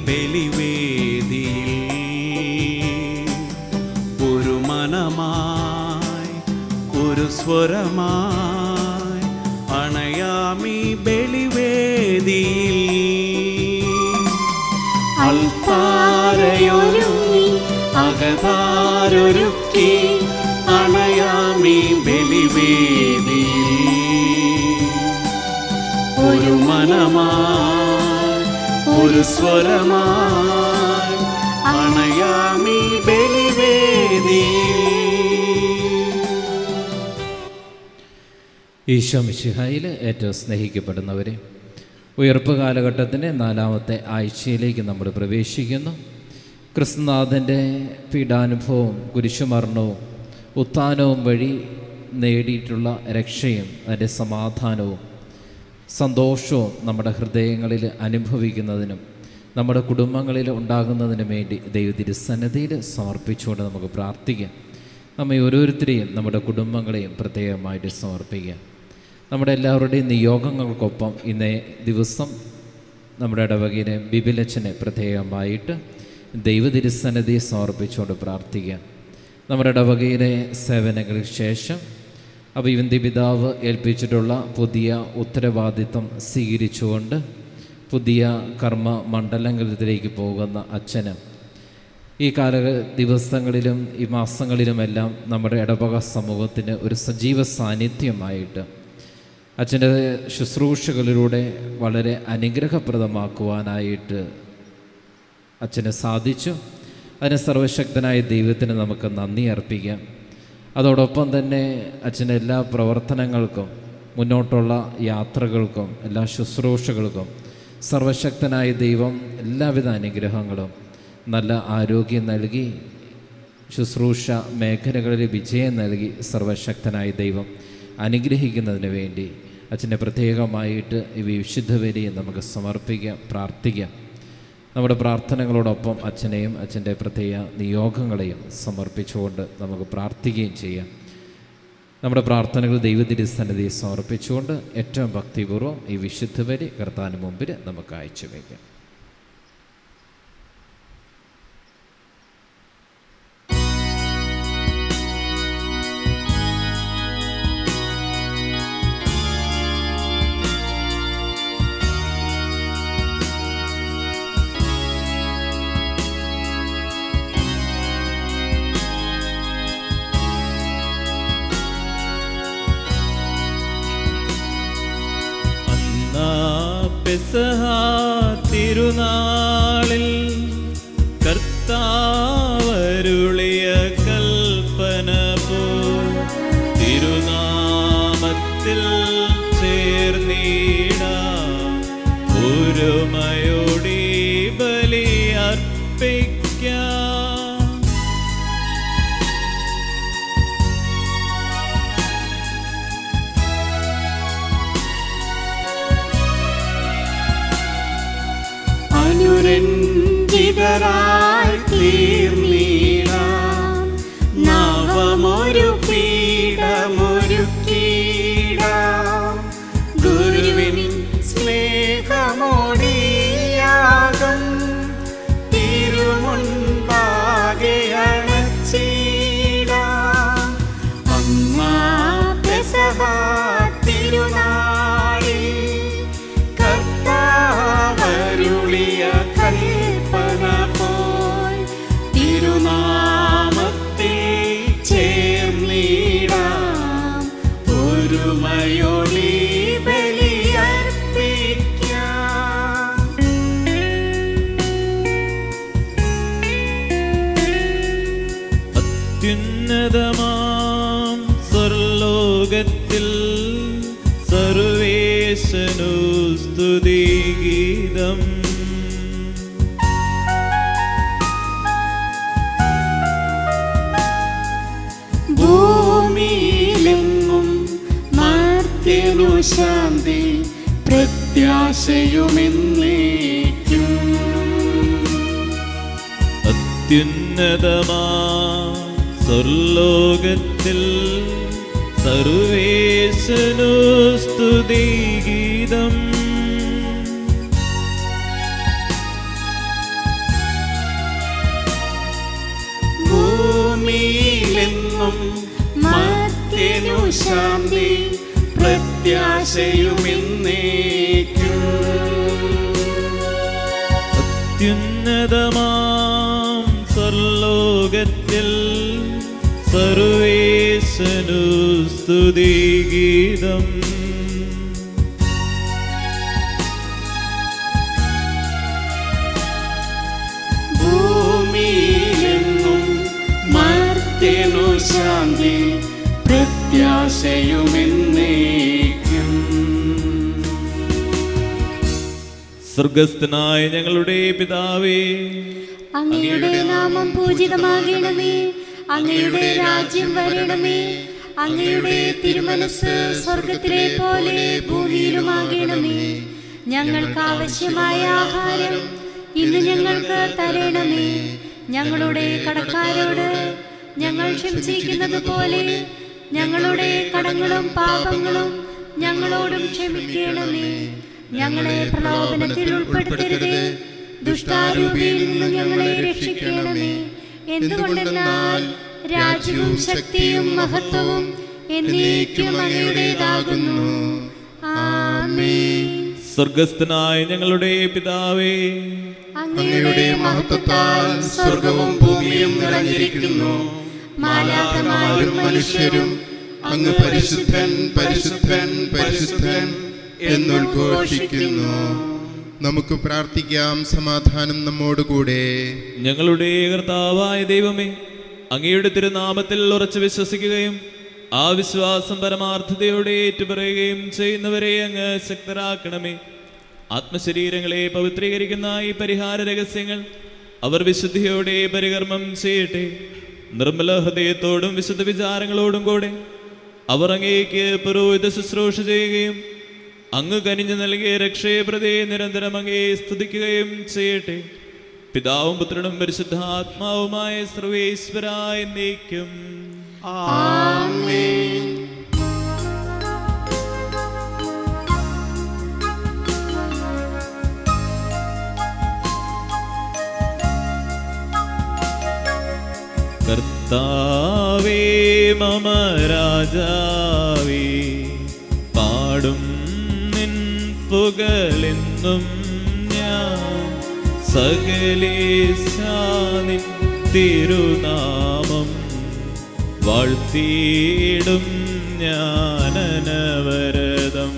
ബലിവേദിയിൽ ഒരു മനമായി ഒരു സ്വരമായി അണയാമി ബലിവേദിയിൽ അൽത്താരയൊരുങ്ങി അകതാരൊരുക്കി അണയാമി ബലിവേദിയിൽ ഒരു മനമായി ഒരു സ്വരമായി അണയാമി ബലിവേദിയിൽ ഈശോ മിശിഹായിൽ ഏറ്റവും സ്നേഹിക്കപ്പെടുന്നവരെ ഉയർപ്പ് കാലഘട്ടത്തിൻ്റെ നാലാമത്തെ ആഴ്ചയിലേക്ക് നമ്മൾ പ്രവേശിക്കുന്നു ക്രിസ്തുനാഥൻ്റെ പീഡാനുഭവവും കുരിശുമരണവും ഉത്ഥാനവും വഴി നേടിയിട്ടുള്ള രക്ഷയും അതിൻ്റെ സമാധാനവും സന്തോഷവും നമ്മുടെ ഹൃദയങ്ങളിൽ അനുഭവിക്കുന്നതിനും നമ്മുടെ കുടുംബങ്ങളിൽ ഉണ്ടാകുന്നതിനും വേണ്ടി ദൈവതിരുസന്നതിയിൽ സമർപ്പിച്ചുകൊണ്ട് നമുക്ക് പ്രാർത്ഥിക്കാം നമ്മെ ഓരോരുത്തരെയും നമ്മുടെ കുടുംബങ്ങളെയും പ്രത്യേകമായിട്ട് സമർപ്പിക്കാം നമ്മുടെ എല്ലാവരുടെയും നിയോഗങ്ങൾക്കൊപ്പം ഇന്നേ ദിവസം നമ്മുടെ ഇടവകയിലെ ബിബിലച്ചനെ പ്രത്യേകമായിട്ട് ദൈവതിരുസന്നതി സമർപ്പിച്ചുകൊണ്ട് പ്രാർത്ഥിക്കാം നമ്മുടെ ഇടവകയിലെ സേവനങ്ങൾക്ക് ശേഷം അഭിവന്തി പിതാവ് ഏൽപ്പിച്ചിട്ടുള്ള പുതിയ ഉത്തരവാദിത്വം സ്വീകരിച്ചുകൊണ്ട് പുതിയ കർമ്മ മണ്ഡലങ്ങളിലേക്ക് പോകുന്ന അച്ഛന് ഈ കാല ദിവസങ്ങളിലും ഈ മാസങ്ങളിലുമെല്ലാം നമ്മുടെ ഇടവക സമൂഹത്തിന് ഒരു സജീവ സാന്നിധ്യമായിട്ട് അച്ഛൻ്റെ ശുശ്രൂഷകളിലൂടെ വളരെ അനുഗ്രഹപ്രദമാക്കുവാനായിട്ട് അച്ഛന് സാധിച്ചു അതിന് സർവശക്തനായ ദൈവത്തിന് നമുക്ക് നന്ദി അർപ്പിക്കാം അതോടൊപ്പം തന്നെ അച്ഛൻ്റെ എല്ലാ പ്രവർത്തനങ്ങൾക്കും മുന്നോട്ടുള്ള യാത്രകൾക്കും എല്ലാ ശുശ്രൂഷകൾക്കും സർവശക്തനായ ദൈവം എല്ലാവിധ അനുഗ്രഹങ്ങളും നല്ല ആരോഗ്യം നൽകി ശുശ്രൂഷ മേഖലകളിൽ വിജയം നൽകി സർവശക്തനായ ദൈവം അനുഗ്രഹിക്കുന്നതിന് വേണ്ടി അച്ഛനെ പ്രത്യേകമായിട്ട് ഈ വിശുദ്ധ വരിയും നമുക്ക് സമർപ്പിക്കാം പ്രാർത്ഥിക്കാം നമ്മുടെ പ്രാർത്ഥനകളോടൊപ്പം അച്ഛനെയും അച്ഛൻ്റെ പ്രത്യേക നിയോഗങ്ങളെയും സമർപ്പിച്ചുകൊണ്ട് നമുക്ക് പ്രാർത്ഥിക്കുകയും ചെയ്യാം നമ്മുടെ പ്രാർത്ഥനകൾ ദൈവത്തിരുസന്നിധിയെ സമർപ്പിച്ചുകൊണ്ട് ഏറ്റവും ഭക്തിപൂർവ്വം ഈ വിശുദ്ധ വരി കർത്താന് മുമ്പിൽ നമുക്ക് അയച്ചു വയ്ക്കാം അന്നാ പെസഹ തിരുനാളിൽ കർത്താവരുളിയ കൽപ്പന പോ തിരുനാമത്തിൽ ചേർന്നീട ഒരുമയോടി ബലി അർപ്പിക്കാം അനുരഞ്ജിതരായി തീർന്നീടാം നവമൊരു പീഠമൊരുക്കീടാം ഗുരുവിൻ സ്നേഹമോടിയാകം തിരുമുൻപാകെ അണച്ചീടാം അമ്മാ പെസഹ തിരുനാളിൽ കർത്താവരുളിയ കൽപ്പന പോൽ തിരുനാമത്തിൽ ചേർന്നിടാം ഒരുമയൊളി ബലിയർപ്പിക്കാം അത്യുന്നതമാം സ്വർലോകത്തിൽ സർവേശനു സ്തുതിഗീതം ഭൂമിയിലെങ്ങും മർത്യനു ശാന്തി പ്രത്യാശയുമെന്നേക്കും അത്യുന്നതമാ സ്വർലോകത്തിൽ സർവേശനു സ്തുതിഗീതം ഉള്ളിലെങ്ങും മർത്യനു ശാന്തി പ്രത്യാശയും എന്നേക്കും അത്യുന്നതമാം സർലോകത്തിൽ സർവേശനു സ്തുതിഗീതം ഭൂമിയിലെങ്ങും മർത്യനു ശാന്തി പ്രത്യാശയും എന്നേക്കും സ്വർഗസ്ഥനായ ഞങ്ങളുടെ പിതാവേ അങ്ങയുടെ നാമം പൂജിതമാകണമേ അങ്ങയുടെ രാജ്യം വരണമേ അങ്ങയുടെ തിരുമനസ് സ്വർഗത്തിലെ പോലെ ഭൂമിയിലുമാകണമേ ഞങ്ങൾക്ക് ആവശ്യമായ ആഹാരം ഇന്ന് ഞങ്ങൾക്ക് തരണമേ ഞങ്ങളുടെ കടക്കാരോട് ഞങ്ങൾ ക്ഷമിച്ചിരിക്കുന്നത് പോലെ ഞങ്ങളുടെ കടങ്ങളും പാപങ്ങളും ഞങ്ങളോടും ക്ഷമിക്കണമേ ഞങ്ങളെ പ്രലോഭനത്തിൽ ഉൾപ്പെടുത്തരുതേ ദുഷ്ടാരൂപിയിൽ നിന്ന് ഞങ്ങളെ രക്ഷിക്കണമേ എന്തുകൊണ്ടെന്നാൽ രാജ്യവും ശക്തിയും മഹത്വവും എന്നേക്കും അങ്ങയുടേതാകുന്നു ആമേൻ സ്വർഗസ്ഥനായ ഞങ്ങളുടെ പിതാവേ അങ്ങയുടെ മഹത്വത്താൽ സ്വർഗവും ഭൂമിയും നിറഞ്ഞിരിക്കുന്നു മാലാഖമാരും മനുഷ്യരും അങ്ങ് പരിശുദ്ധൻ പരിശുദ്ധൻ പരിശുദ്ധൻ എന്നുദ്ഘോഷിക്കുന്നു നമുക്ക് പ്രാർത്ഥിക്കാം സമാധാനം നമ്മോടുകൂടെ ഞങ്ങളുടെ കർത്താവായ ദൈവമേ അങ്ങയുടെ തിരുനാമത്തിൽ ഉറച്ചു വിശ്വസിക്കുകയും ആ വിശ്വാസം പരമാർത്ഥതയോടെ ഏറ്റുപറയുകയും ചെയ്യുന്നവരെ അങ്ങ് ശക്തരാക്കണമേ ആത്മശരീരങ്ങളെ പവിത്രീകരിക്കുന്ന ഈ പരിഹാര രഹസ്യങ്ങൾ അവർ വിശുദ്ധിയോടെ പരികർമ്മം ചെയ്യട്ടെ നിർമ്മല ഹൃദയത്തോടും വിശുദ്ധ വിചാരങ്ങളോടും കൂടെ അവർ അങ്ങേക്ക് പുരോഹിത ശുശ്രൂഷ ചെയ്യുകയും അങ്ങ് കനിഞ്ഞു നൽകിയ രക്ഷയെ പ്രതി നിരന്തരം അങ്ങേ സ്തുതിക്കുകയും ചെയ്യട്ടെ പിതാവും പുത്രനും പരിശുദ്ധാത്മാവുമായ സർവേശ്വരായ നീക്കും കർത്താവേ മമ രാജാവേ പാടും നിൻ പുകಳೆന്നും ഞാൻ സകലേശാനിൻ തിരുനാമം വാഴ്ത്തിയിടും ഞാനനവരതം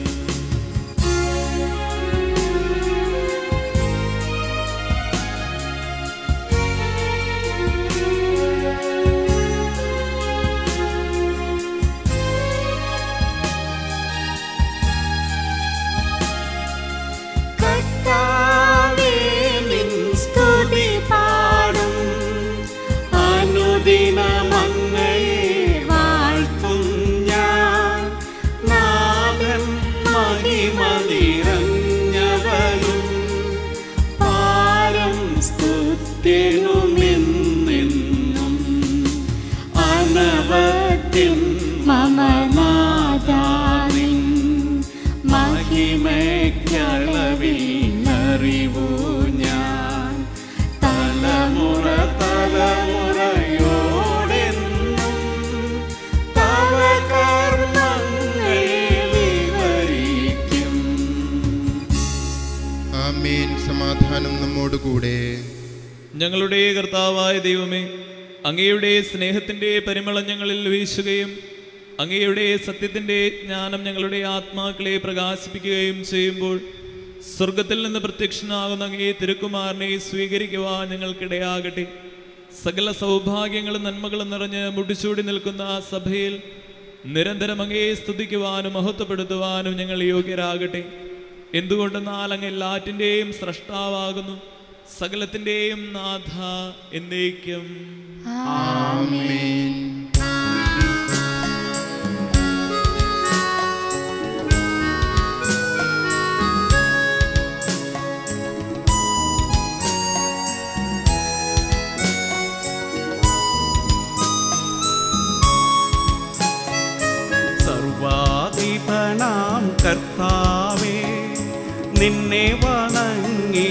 കർത്താവേ നിൻ സ്തുതി പാടും അനുദിനമങ്ങയെ വാഴ്ത്തും ഞാൻ നാഥൻ മഹിമ നിറഞ്ഞവനും പാരം സ്തുത്യനുമെന്നെന്നും അനവത്യം മമനാഥാനിൻ മഹിമയ്ക്കളവില്ലറിവു ഞാൻ തലമുറ തലമുറയോടെന്നും തവ കർമ്മങ്ങൾ വിവരിക്കും ആമേൻ സമാധാനം നമ്മോടുകൂടെ ഞങ്ങളുടെ കർത്താവായ ദൈവമേ അങ്ങയുടെ സ്നേഹത്തിൻ്റെ പരിമളം ഞങ്ങളിൽ വീശുകയും അങ്ങയുടെ സത്യത്തിൻ്റെ ജ്ഞാനം ഞങ്ങളുടെ ആത്മാക്കളെ പ്രകാശിപ്പിക്കുകയും ചെയ്യുമ്പോൾ സ്വർഗത്തിൽ നിന്ന് പ്രത്യക്ഷനാകുന്ന അങ്ങേ തിരുക്കുമാരനെ സ്വീകരിക്കുവാൻ ഞങ്ങൾക്കിടയാകട്ടെ സകല സൗഭാഗ്യങ്ങളും നന്മകളും നിറഞ്ഞ് മുടിച്ചൂടി നിൽക്കുന്ന ആ സഭയിൽ നിരന്തരം അങ്ങയെ സ്തുതിക്കുവാനും മഹത്വപ്പെടുത്തുവാനും ഞങ്ങൾ യോഗ്യരാകട്ടെ എന്തുകൊണ്ടെന്നാൽ അങ്ങ് എല്ലാറ്റിൻ്റെയും സ്രഷ്ടാവാകുന്നു സകലത്തിൻ്റെയും നാഥ എന്നേക്കും ആമേൻ സർവാധിപനാം കർത്താവേ നിന്നെ വണങ്ങി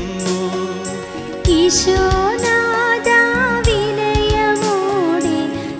നമിക്കുന്നു ഈശോനാഥാ വിനയമോടെ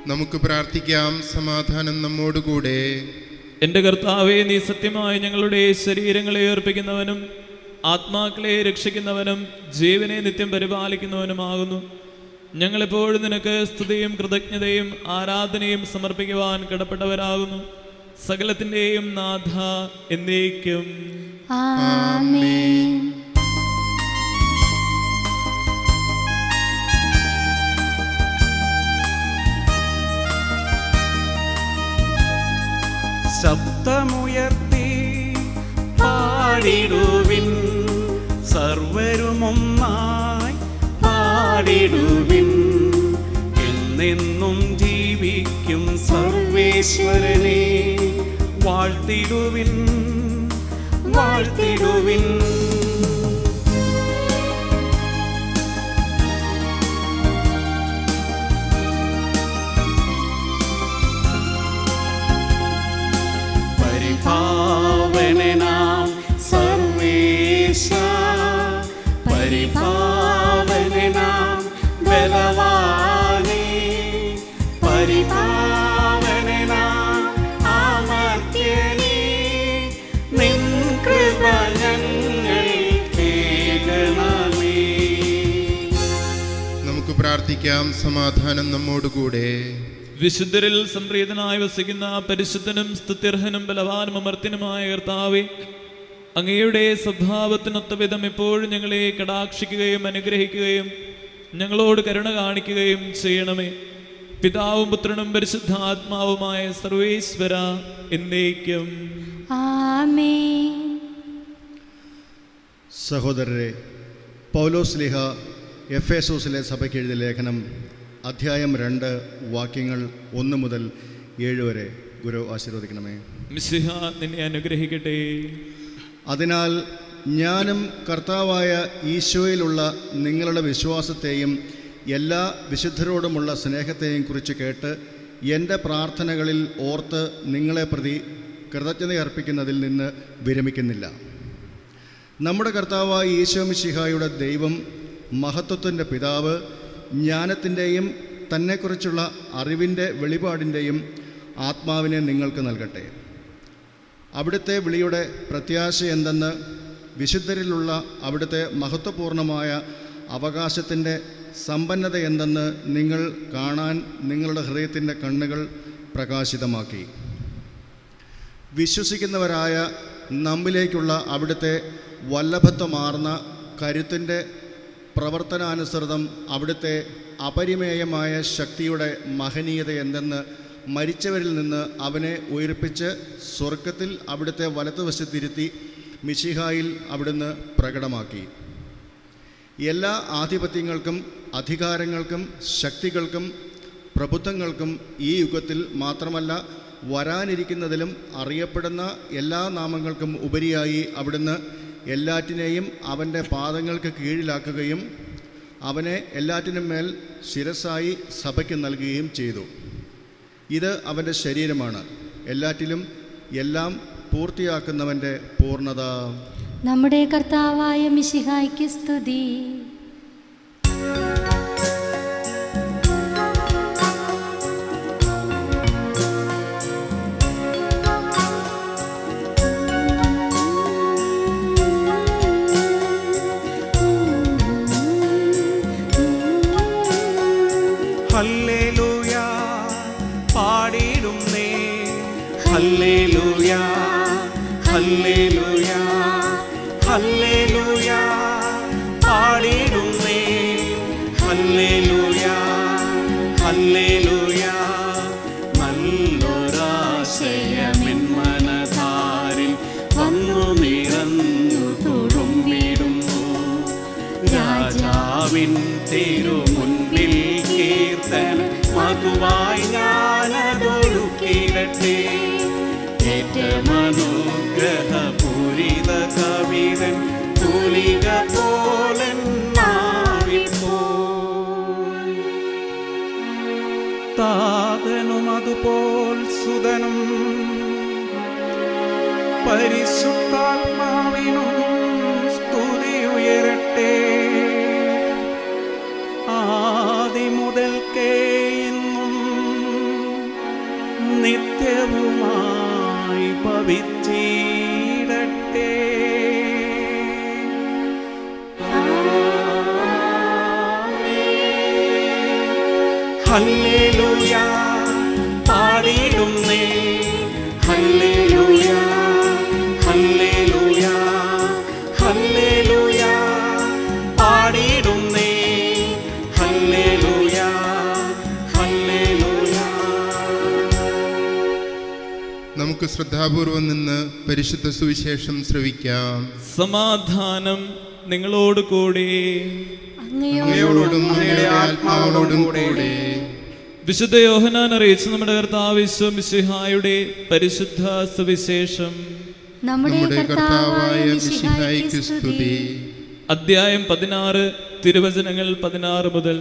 നമുക്ക് പ്രാർത്ഥിക്കാം സമാധാനം നമ്മോടുകൂടെ എൻ്റെ കർത്താവെ നീ സത്യമായി ഞങ്ങളുടെ ശരീരങ്ങളെ ഏർപ്പിക്കുന്നവനും ആത്മാക്കളെ രക്ഷിക്കുന്നവനും ജീവനെ നിത്യം പരിപാലിക്കുന്നവനുമാകുന്നു ഞങ്ങളെപ്പോഴും നിനക്ക് സ്തുതിയും കൃതജ്ഞതയും ആരാധനയും സമർപ്പിക്കുവാൻ കടപ്പെട്ടവരാകുന്നു സകലത്തിൻ്റെയും നാഥ എന്നേക്കും ആമേൻ ശബ്ദമുയർത്തി പാടിടുവിൻ സർവരുമൊന്നായി പാടിടുവിൻ എന്നെന്നും ജീവിക്കും സർവേശ്വരനെ വാഴ്ത്തിടുവിൻ വാഴ്ത്തിടുവിൻ പരിപാവനാം സർവേശ പരിപാവനാം ബലവാനേ പരിപാവനാം അമർത്യനേ നിൻ കൃപ ഞങ്ങൾ കേൾക്കണമേ നമുക്ക് പ്രാർത്ഥിക്കാം സമാധാനം നമ്മോടുകൂടെ വിശുദ്ധരിൽ സംപ്രീതനായി വസിക്കുന്ന പരിശുദ്ധനും സ്തുത്യർഹനും ബലവാനും അമർത്യനുമായ കർത്താവെ അങ്ങയുടെ സ്വഭാവത്തിനൊത്ത വിധം എപ്പോഴും ഞങ്ങളെ കടാക്ഷിക്കുകയും അനുഗ്രഹിക്കുകയും ഞങ്ങളോട് കരുണ കാണിക്കുകയും ചെയ്യണമേ പിതാവും പുത്രനും പരിശുദ്ധാത്മാവുമായ സർവേശ്വര എന്നേക്കും ആമേൻ സഹോദരരെ പൗലോസ് ലിഹ എഫ് എസോസിലെ സഭയ്ക്ക് എഴുതിയ ലേഖനം അധ്യായം രണ്ട് വാക്യങ്ങൾ ഒന്ന് മുതൽ ഏഴ് വരെ ഗുരു ആശീർവദിക്കണമേ മിശിഹ നിന്നെ അനുഗ്രഹിക്കട്ടെ അതിനാൽ ഞാനും കർത്താവായ ഈശോയിലുള്ള നിങ്ങളുടെ വിശ്വാസത്തെയും എല്ലാ വിശുദ്ധരോടുമുള്ള സ്നേഹത്തെയും കുറിച്ച് കേട്ട് എൻ്റെ പ്രാർത്ഥനകളിൽ ഓർത്ത് നിങ്ങളെ പ്രതി കൃതജ്ഞത അർപ്പിക്കുന്നതിൽ നിന്ന് വിരമിക്കുന്നില്ല നമ്മുടെ കർത്താവായ ഈശോ മിശിഹായുടെ ദൈവം മഹത്വത്തിൻ്റെ പിതാവ് ജ്ഞാനത്തിൻ്റെയും തന്നെക്കുറിച്ചുള്ള അറിവിൻ്റെ വെളിപാടിൻ്റെയും ആത്മാവിനെ നിങ്ങൾക്ക് നൽകട്ടെ അവിടുത്തെ വിളിയുടെ പ്രത്യാശ എന്തെന്ന് വിശുദ്ധരിലുള്ള അവിടുത്തെ മഹത്വപൂർണമായ അവകാശത്തിൻ്റെ സമ്പന്നത എന്തെന്ന് നിങ്ങൾ കാണാൻ നിങ്ങളുടെ ഹൃദയത്തിൻ്റെ കണ്ണുകൾ പ്രകാശിതമാക്കി വിശ്വസിക്കുന്നവരായ നമ്മിലേക്കുള്ള അവിടുത്തെ വല്ലഭത്വമാർന്ന കരുത്തിൻ്റെ പ്രവർത്തനാനുസൃതം അവിടുത്തെ അപരിമേയമായ ശക്തിയുടെ മഹനീയത എന്തെന്ന് മരിച്ചവരിൽ നിന്ന് അവനെ ഉയർപ്പിച്ച് സ്വർഗത്തിൽ അവിടുത്തെ വലതുവശത്തിരുത്തി മിശിഹായിൽ അവിടുന്ന് പ്രകടമാക്കി എല്ലാ ആധിപത്യങ്ങൾക്കും അധികാരങ്ങൾക്കും ശക്തികൾക്കും പ്രബുദ്ധങ്ങൾക്കും ഈ യുഗത്തിൽ മാത്രമല്ല വരാനിരിക്കുന്നതിലും അറിയപ്പെടുന്ന എല്ലാ നാമങ്ങൾക്കും ഉപരിയായി അവിടുന്ന് എല്ലാറ്റിനെയും അവൻ്റെ പാദങ്ങൾക്ക് കീഴിലാക്കുകയും അവനെ എല്ലാറ്റിനും മേൽ ശിരസായി സഭയ്ക്ക് നൽകുകയും ചെയ്തു ഇത് അവൻ്റെ ശരീരമാണ് എല്ലാറ്റിലും എല്ലാം പൂർത്തിയാക്കുന്നവൻ്റെ പൂർണ്ണത നമ്മുടെ കർത്താവായ മിശിഹായ്ക്ക് സ്തുതി ഹല്ലേലൂയ പാടിടുന്നേ ഹല്ലേലൂയ ഹല്ലേലൂയ ഹല്ലേലൂയ പാടിടുന്നേ ഹല്ലേലൂയ ഹല്ലേലൂയ നല്ലൊരാശയമെൻ മനധാരിൽ വന്നു നിറഞ്ഞു തുളുമ്പിടുന്നു രാജാവിൻ തിരുമുൻപിൽ കീർത്തന മധുവായി ഞാനതൊഴുക്കിടട്ടെ ഏറ്റമനുഗ്രഹപൂരിത കവിതൻ തുലിക പോലൻ നാവിപ്പോൾ താതനും അതുപോൽ സുതനും പരിശുദ്ധാത്മാവിനും സ്തുതി ഉയരട്ടെ ആദി മുതൽക്കേ ഇന്നും നിത്യവുമായി ഭവിച്ചിടട്ടെ ഹല്ലേലൂയ പാടിയിടുന്നേ ഹല്ലേലൂയ ഹല്ലേലൂയ ഹല്ലേലൂയ പാടിയിടുന്നേ ഹല്ലേലൂയ ഹല്ലേലൂയ നമുക്ക് ശ്രദ്ധാപൂർവം നിന്ന് പരിശുദ്ധ സുവിശേഷം ശ്രവിക്കാം സമാധാനം നിങ്ങളോട് കൂടി അങ്ങയോടും അങ്ങയുടെ ആത്മാവോടും കൂടെ വിശുദ്ധ യോഹനാൻ അറിയിച്ച നമ്മുടെ കർത്താവ് മിശിഹായുടെ പരിശുദ്ധ സുവിശേഷം നമ്മുടെ നമ്മുടെ കർത്താവായ കർത്താവായ മിശിഹായ്ക്ക് മിശിഹായ്ക്ക് സ്തുതി സ്തുതി അദ്ധ്യായം പതിനാറ് തിരുവചനങ്ങൾ പതിനാറ് മുതൽ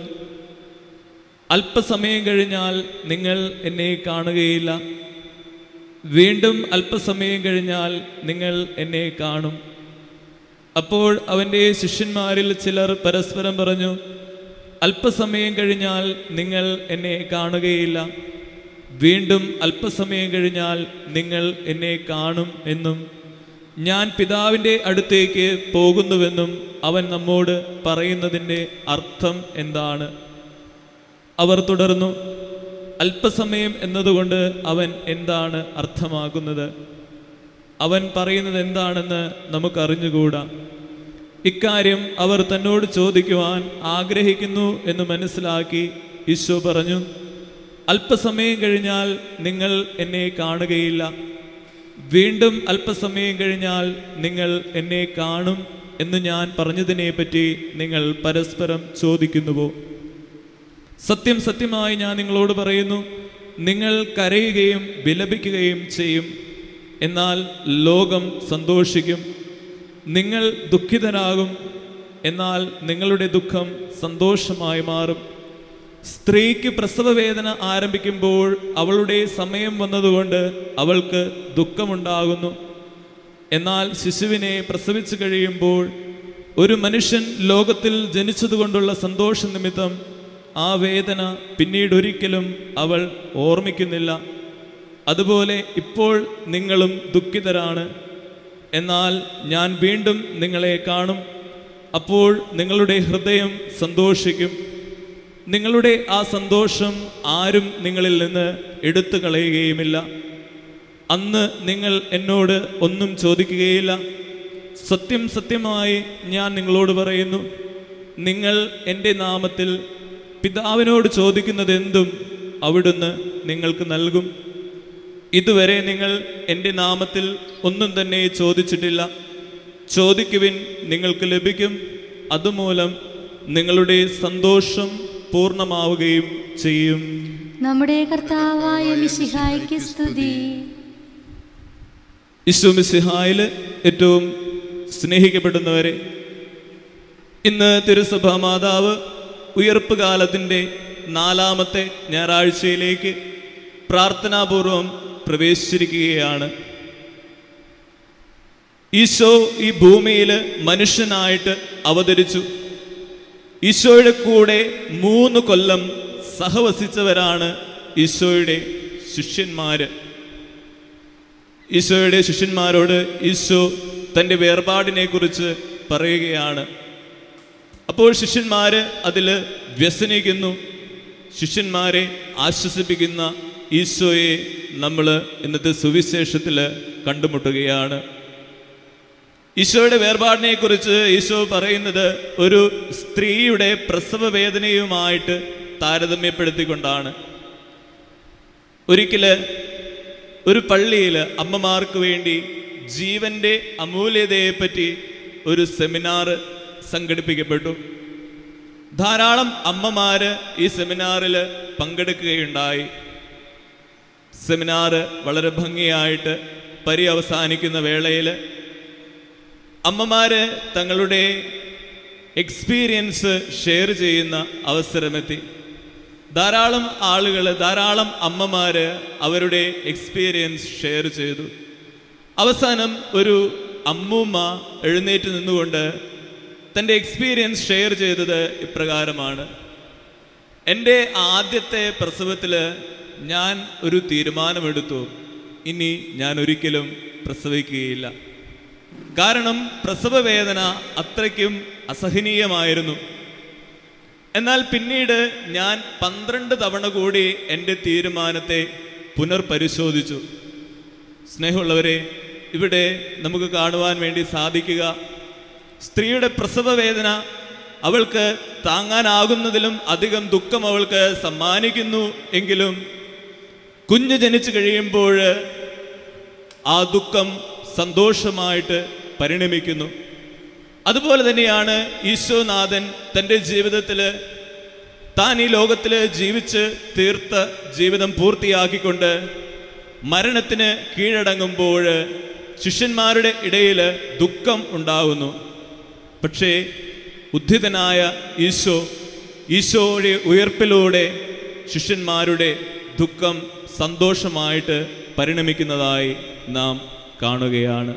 അല്പസമയം കഴിഞ്ഞാൽ നിങ്ങൾ എന്നെ കാണുകയില്ല വീണ്ടും അല്പസമയം കഴിഞ്ഞാൽ നിങ്ങൾ എന്നെ കാണും അപ്പോൾ അവൻ്റെ ശിഷ്യന്മാരിൽ ചിലർ പരസ്പരം പറഞ്ഞു അല്പസമയം കഴിഞ്ഞാൽ നിങ്ങൾ എന്നെ കാണുകയില്ല വീണ്ടും അല്പസമയം കഴിഞ്ഞാൽ നിങ്ങൾ എന്നെ കാണും എന്നും ഞാൻ പിതാവിൻ്റെ അടുത്തേക്ക് പോകുന്നുവെന്നും അവൻ നമ്മോട് പറയുന്നതിൻ്റെ അർത്ഥം എന്താണ് അവർ തുടർന്നു അല്പസമയം എന്നതുകൊണ്ട് അവൻ എന്താണ് അർത്ഥമാക്കുന്നത് അവൻ പറയുന്നത് എന്താണെന്ന് നമുക്കറിഞ്ഞുകൂടാ ഇക്കാര്യം അവർ തന്നോട് ചോദിക്കുവാൻ ആഗ്രഹിക്കുന്നു എന്ന് മനസ്സിലാക്കി ഈശോ പറഞ്ഞു അല്പസമയം കഴിഞ്ഞാൽ നിങ്ങൾ എന്നെ കാണുകയില്ല വീണ്ടും അല്പസമയം കഴിഞ്ഞാൽ നിങ്ങൾ എന്നെ കാണും എന്ന് ഞാൻ പറഞ്ഞതിനെപ്പറ്റി നിങ്ങൾ പരസ്പരം ചോദിക്കുന്നുവോ സത്യം സത്യമായി ഞാൻ നിങ്ങളോട് പറയുന്നു നിങ്ങൾ കരയുകയും വിലപിക്കുകയും ചെയ്യും എന്നാൽ ലോകം സന്തോഷിക്കും നിങ്ങൾ ദുഃഖിതരാകും എന്നാൽ നിങ്ങളുടെ ദുഃഖം സന്തോഷമായി മാറും സ്ത്രീക്ക് പ്രസവവേദന ആരംഭിക്കുമ്പോൾ അവളുടെ സമയം വന്നതുകൊണ്ട് അവൾക്ക് ദുഃഖമുണ്ടാകുന്നു എന്നാൽ ശിശുവിനെ പ്രസവിച്ചു കഴിയുമ്പോൾ ഒരു മനുഷ്യൻ ലോകത്തിൽ ജനിച്ചതുകൊണ്ടുള്ള സന്തോഷ നിമിത്തം ആ വേദന പിന്നീട് ഒരിക്കലും അവൾ ഓർമ്മിക്കുന്നില്ല അതുപോലെ ഇപ്പോൾ നിങ്ങളും ദുഃഖിതരാണ് എന്നാൽ ഞാൻ വീണ്ടും നിങ്ങളെ കാണും അപ്പോൾ നിങ്ങളുടെ ഹൃദയം സന്തോഷിക്കും നിങ്ങളുടെ ആ സന്തോഷം ആരും നിങ്ങളിൽ നിന്ന് എടുത്തു കളയുകയുമില്ല അന്ന് നിങ്ങൾ എന്നോട് ഒന്നും ചോദിക്കുകയില്ല സത്യം സത്യമായി ഞാൻ നിങ്ങളോട് പറയുന്നു നിങ്ങൾ എൻ്റെ നാമത്തിൽ പിതാവിനോട് ചോദിക്കുന്നത് എന്തും അവിടുന്ന് നിങ്ങൾക്ക് നൽകും ഇതുവരെ നിങ്ങൾ എൻ്റെ നാമത്തിൽ ഒന്നും തന്നെ ചോദിച്ചിട്ടില്ല ചോദിക്കുവിൻ നിങ്ങൾക്ക് ലഭിക്കും അതുമൂലം നിങ്ങളുടെ സന്തോഷം പൂർണ്ണമാവുകയും ചെയ്യും നമ്മുടെ കർത്താവായ മിശിഹായ്ക്ക് സ്തുതി ഇസ്വമിസിഹായിൽ ഏറ്റവും സ്നേഹിക്കപ്പെടുന്നവരെ ഇന്ന് തിരുസഭ മാതാവ് ഉയർപ്പ് കാലത്തിൻ്റെ നാലാമത്തെ ഞായറാഴ്ചയിലേക്ക് പ്രാർത്ഥനാപൂർവം പ്രവേശിച്ചിരിക്കുകയാണ് ഈശോ ഈ ഭൂമിയിൽ മനുഷ്യനായിട്ട് അവതരിച്ചു ഈശോയുടെ കൂടെ മൂന്ന് കൊല്ലം സഹവസിച്ചവരാണ് ഈശോയുടെ ശിഷ്യന്മാര് ഈശോയുടെ ശിഷ്യന്മാരോട് ഈശോ തൻ്റെ വേർപാടിനെ കുറിച്ച് പറയുകയാണ് അപ്പോൾ ശിഷ്യന്മാര് അതിൽ വ്യസനിക്കുന്നു ശിഷ്യന്മാരെ ആശ്വസിപ്പിക്കുന്ന ഈശോയെ നമ്മൾ ഇന്നത്തെ സുവിശേഷത്തിൽ കണ്ടുമുട്ടുകയാണ് ഈശോയുടെ വേർപാടിനെ കുറിച്ച് ഈശോ പറയുന്നത് ഒരു സ്ത്രീയുടെ പ്രസവ വേദനയുമായിട്ട് താരതമ്യപ്പെടുത്തിക്കൊണ്ടാണ് ഒരിക്കല് ഒരു പള്ളിയിൽ അമ്മമാർക്ക് വേണ്ടി ജീവന്റെ അമൂല്യതയെപ്പറ്റി ഒരു സെമിനാർ സംഘടിപ്പിക്കപ്പെട്ടു ധാരാളം അമ്മമാര് ഈ സെമിനാറിൽ പങ്കെടുക്കുകയുണ്ടായി സെമിനാർ വളരെ ഭംഗിയായിട്ട് പര്യവസാനിക്കുന്ന വേളയിൽ അമ്മമാര് തങ്ങളുടെ എക്സ്പീരിയൻസ് ഷെയർ ചെയ്യുന്ന അവസരമെത്തി ധാരാളം ആളുകൾ ധാരാളം അമ്മമാര് അവരുടെ എക്സ്പീരിയൻസ് ഷെയർ ചെയ്തു അവസാനം ഒരു അമ്മൂമ്മ എഴുന്നേറ്റ് നിന്നുകൊണ്ട് തൻ്റെ എക്സ്പീരിയൻസ് ഷെയർ ചെയ്തത് ഇപ്രകാരമാണ് എൻ്റെ ആദ്യത്തെ പ്രസവത്തിൽ ഞാൻ ഒരു തീരുമാനമെടുത്തു ഇനി ഞാൻ ഒരിക്കലും പ്രസവിക്കുകയില്ല കാരണം പ്രസവ വേദന അത്രയ്ക്കും അസഹനീയമായിരുന്നു എന്നാൽ പിന്നീട് ഞാൻ പന്ത്രണ്ട് തവണ കൂടി എൻ്റെ തീരുമാനത്തെ പുനർപരിശോധിച്ചു സ്നേഹമുള്ളവരെ ഇവിടെ നമുക്ക് കാണുവാൻ വേണ്ടി സാധിക്കുക സ്ത്രീയുടെ പ്രസവ വേദന അവൾക്ക് താങ്ങാനാകുന്നതിലും അധികം ദുഃഖം അവൾക്ക് സമ്മാനിക്കുന്നു എങ്കിലും കുഞ്ഞ് ജനിച്ചു കഴിയുമ്പോൾ ആ ദുഃഖം സന്തോഷമായിട്ട് പരിണമിക്കുന്നു അതുപോലെ തന്നെയാണ് ഈശോനാഥൻ തൻ്റെ ജീവിതത്തിൽ താൻ ഈ ലോകത്തിൽ ജീവിച്ച് തീർത്ത ജീവിതം പൂർത്തിയാക്കിക്കൊണ്ട് മരണത്തിന് കീഴടങ്ങുമ്പോൾ ശിഷ്യന്മാരുടെ ഇടയിൽ ദുഃഖം ഉണ്ടാകുന്നു പക്ഷേ ഉദ്ധിതനായ ഈശോ ഈശോയുടെ ഉയർപ്പിലൂടെ ശിഷ്യന്മാരുടെ ദുഃഖം സന്തോഷമായിട്ട് പരിണമിക്കുന്നതായി നാം കാണുകയാണ്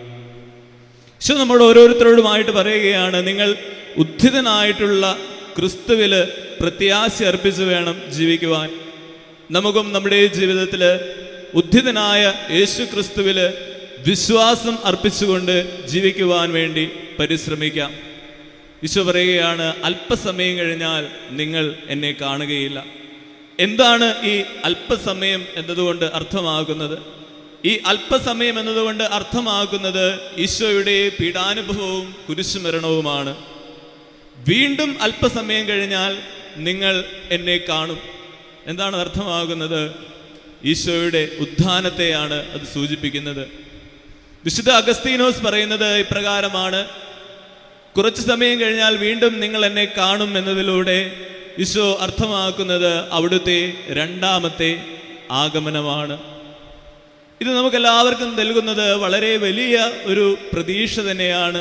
ഈശോ നമ്മൾ ഓരോരുത്തരോടുമായിട്ട് പറയുകയാണ് നിങ്ങൾ ഉദ്ധിതനായിട്ടുള്ള ക്രിസ്തുവിൽ പ്രത്യാശ അർപ്പിച്ച് വേണം ജീവിക്കുവാൻ നമുക്കും നമ്മുടെ ജീവിതത്തിൽ ഉദ്ധിതനായ യേശു ക്രിസ്തുവിൽ വിശ്വാസം അർപ്പിച്ചുകൊണ്ട് ജീവിക്കുവാൻ വേണ്ടി പരിശ്രമിക്കാം ഈശോ പറയുകയാണ് അല്പസമയം കഴിഞ്ഞാൽ നിങ്ങൾ എന്നെ കാണുകയില്ല എന്താണ് ഈ അല്പസമയം എന്നതുകൊണ്ട് അർത്ഥമാകുന്നത് ഈ അല്പസമയം എന്നതുകൊണ്ട് അർത്ഥമാക്കുന്നത് ഈശോയുടെ പീഡാനുഭവവും കുരിശുമരണവുമാണ് വീണ്ടും അല്പസമയം കഴിഞ്ഞാൽ നിങ്ങൾ എന്നെ കാണും എന്താണ് അർത്ഥമാകുന്നത് ഈശോയുടെ ഉത്ഥാനത്തെയാണ് അത് സൂചിപ്പിക്കുന്നത് വിശുദ്ധ അഗസ്തീനോസ് പറയുന്നത് ഇപ്രകാരമാണ് കുറച്ച് സമയം കഴിഞ്ഞാൽ വീണ്ടും നിങ്ങൾ എന്നെ കാണും എന്നതിലൂടെ ഈശോ അർത്ഥമാക്കുന്നത് അവിടുത്തെ രണ്ടാമത്തെ ആഗമനമാണ് ഇത് നമുക്കെല്ലാവർക്കും നൽകുന്നത് വളരെ വലിയ ഒരു പ്രതീക്ഷ തന്നെയാണ്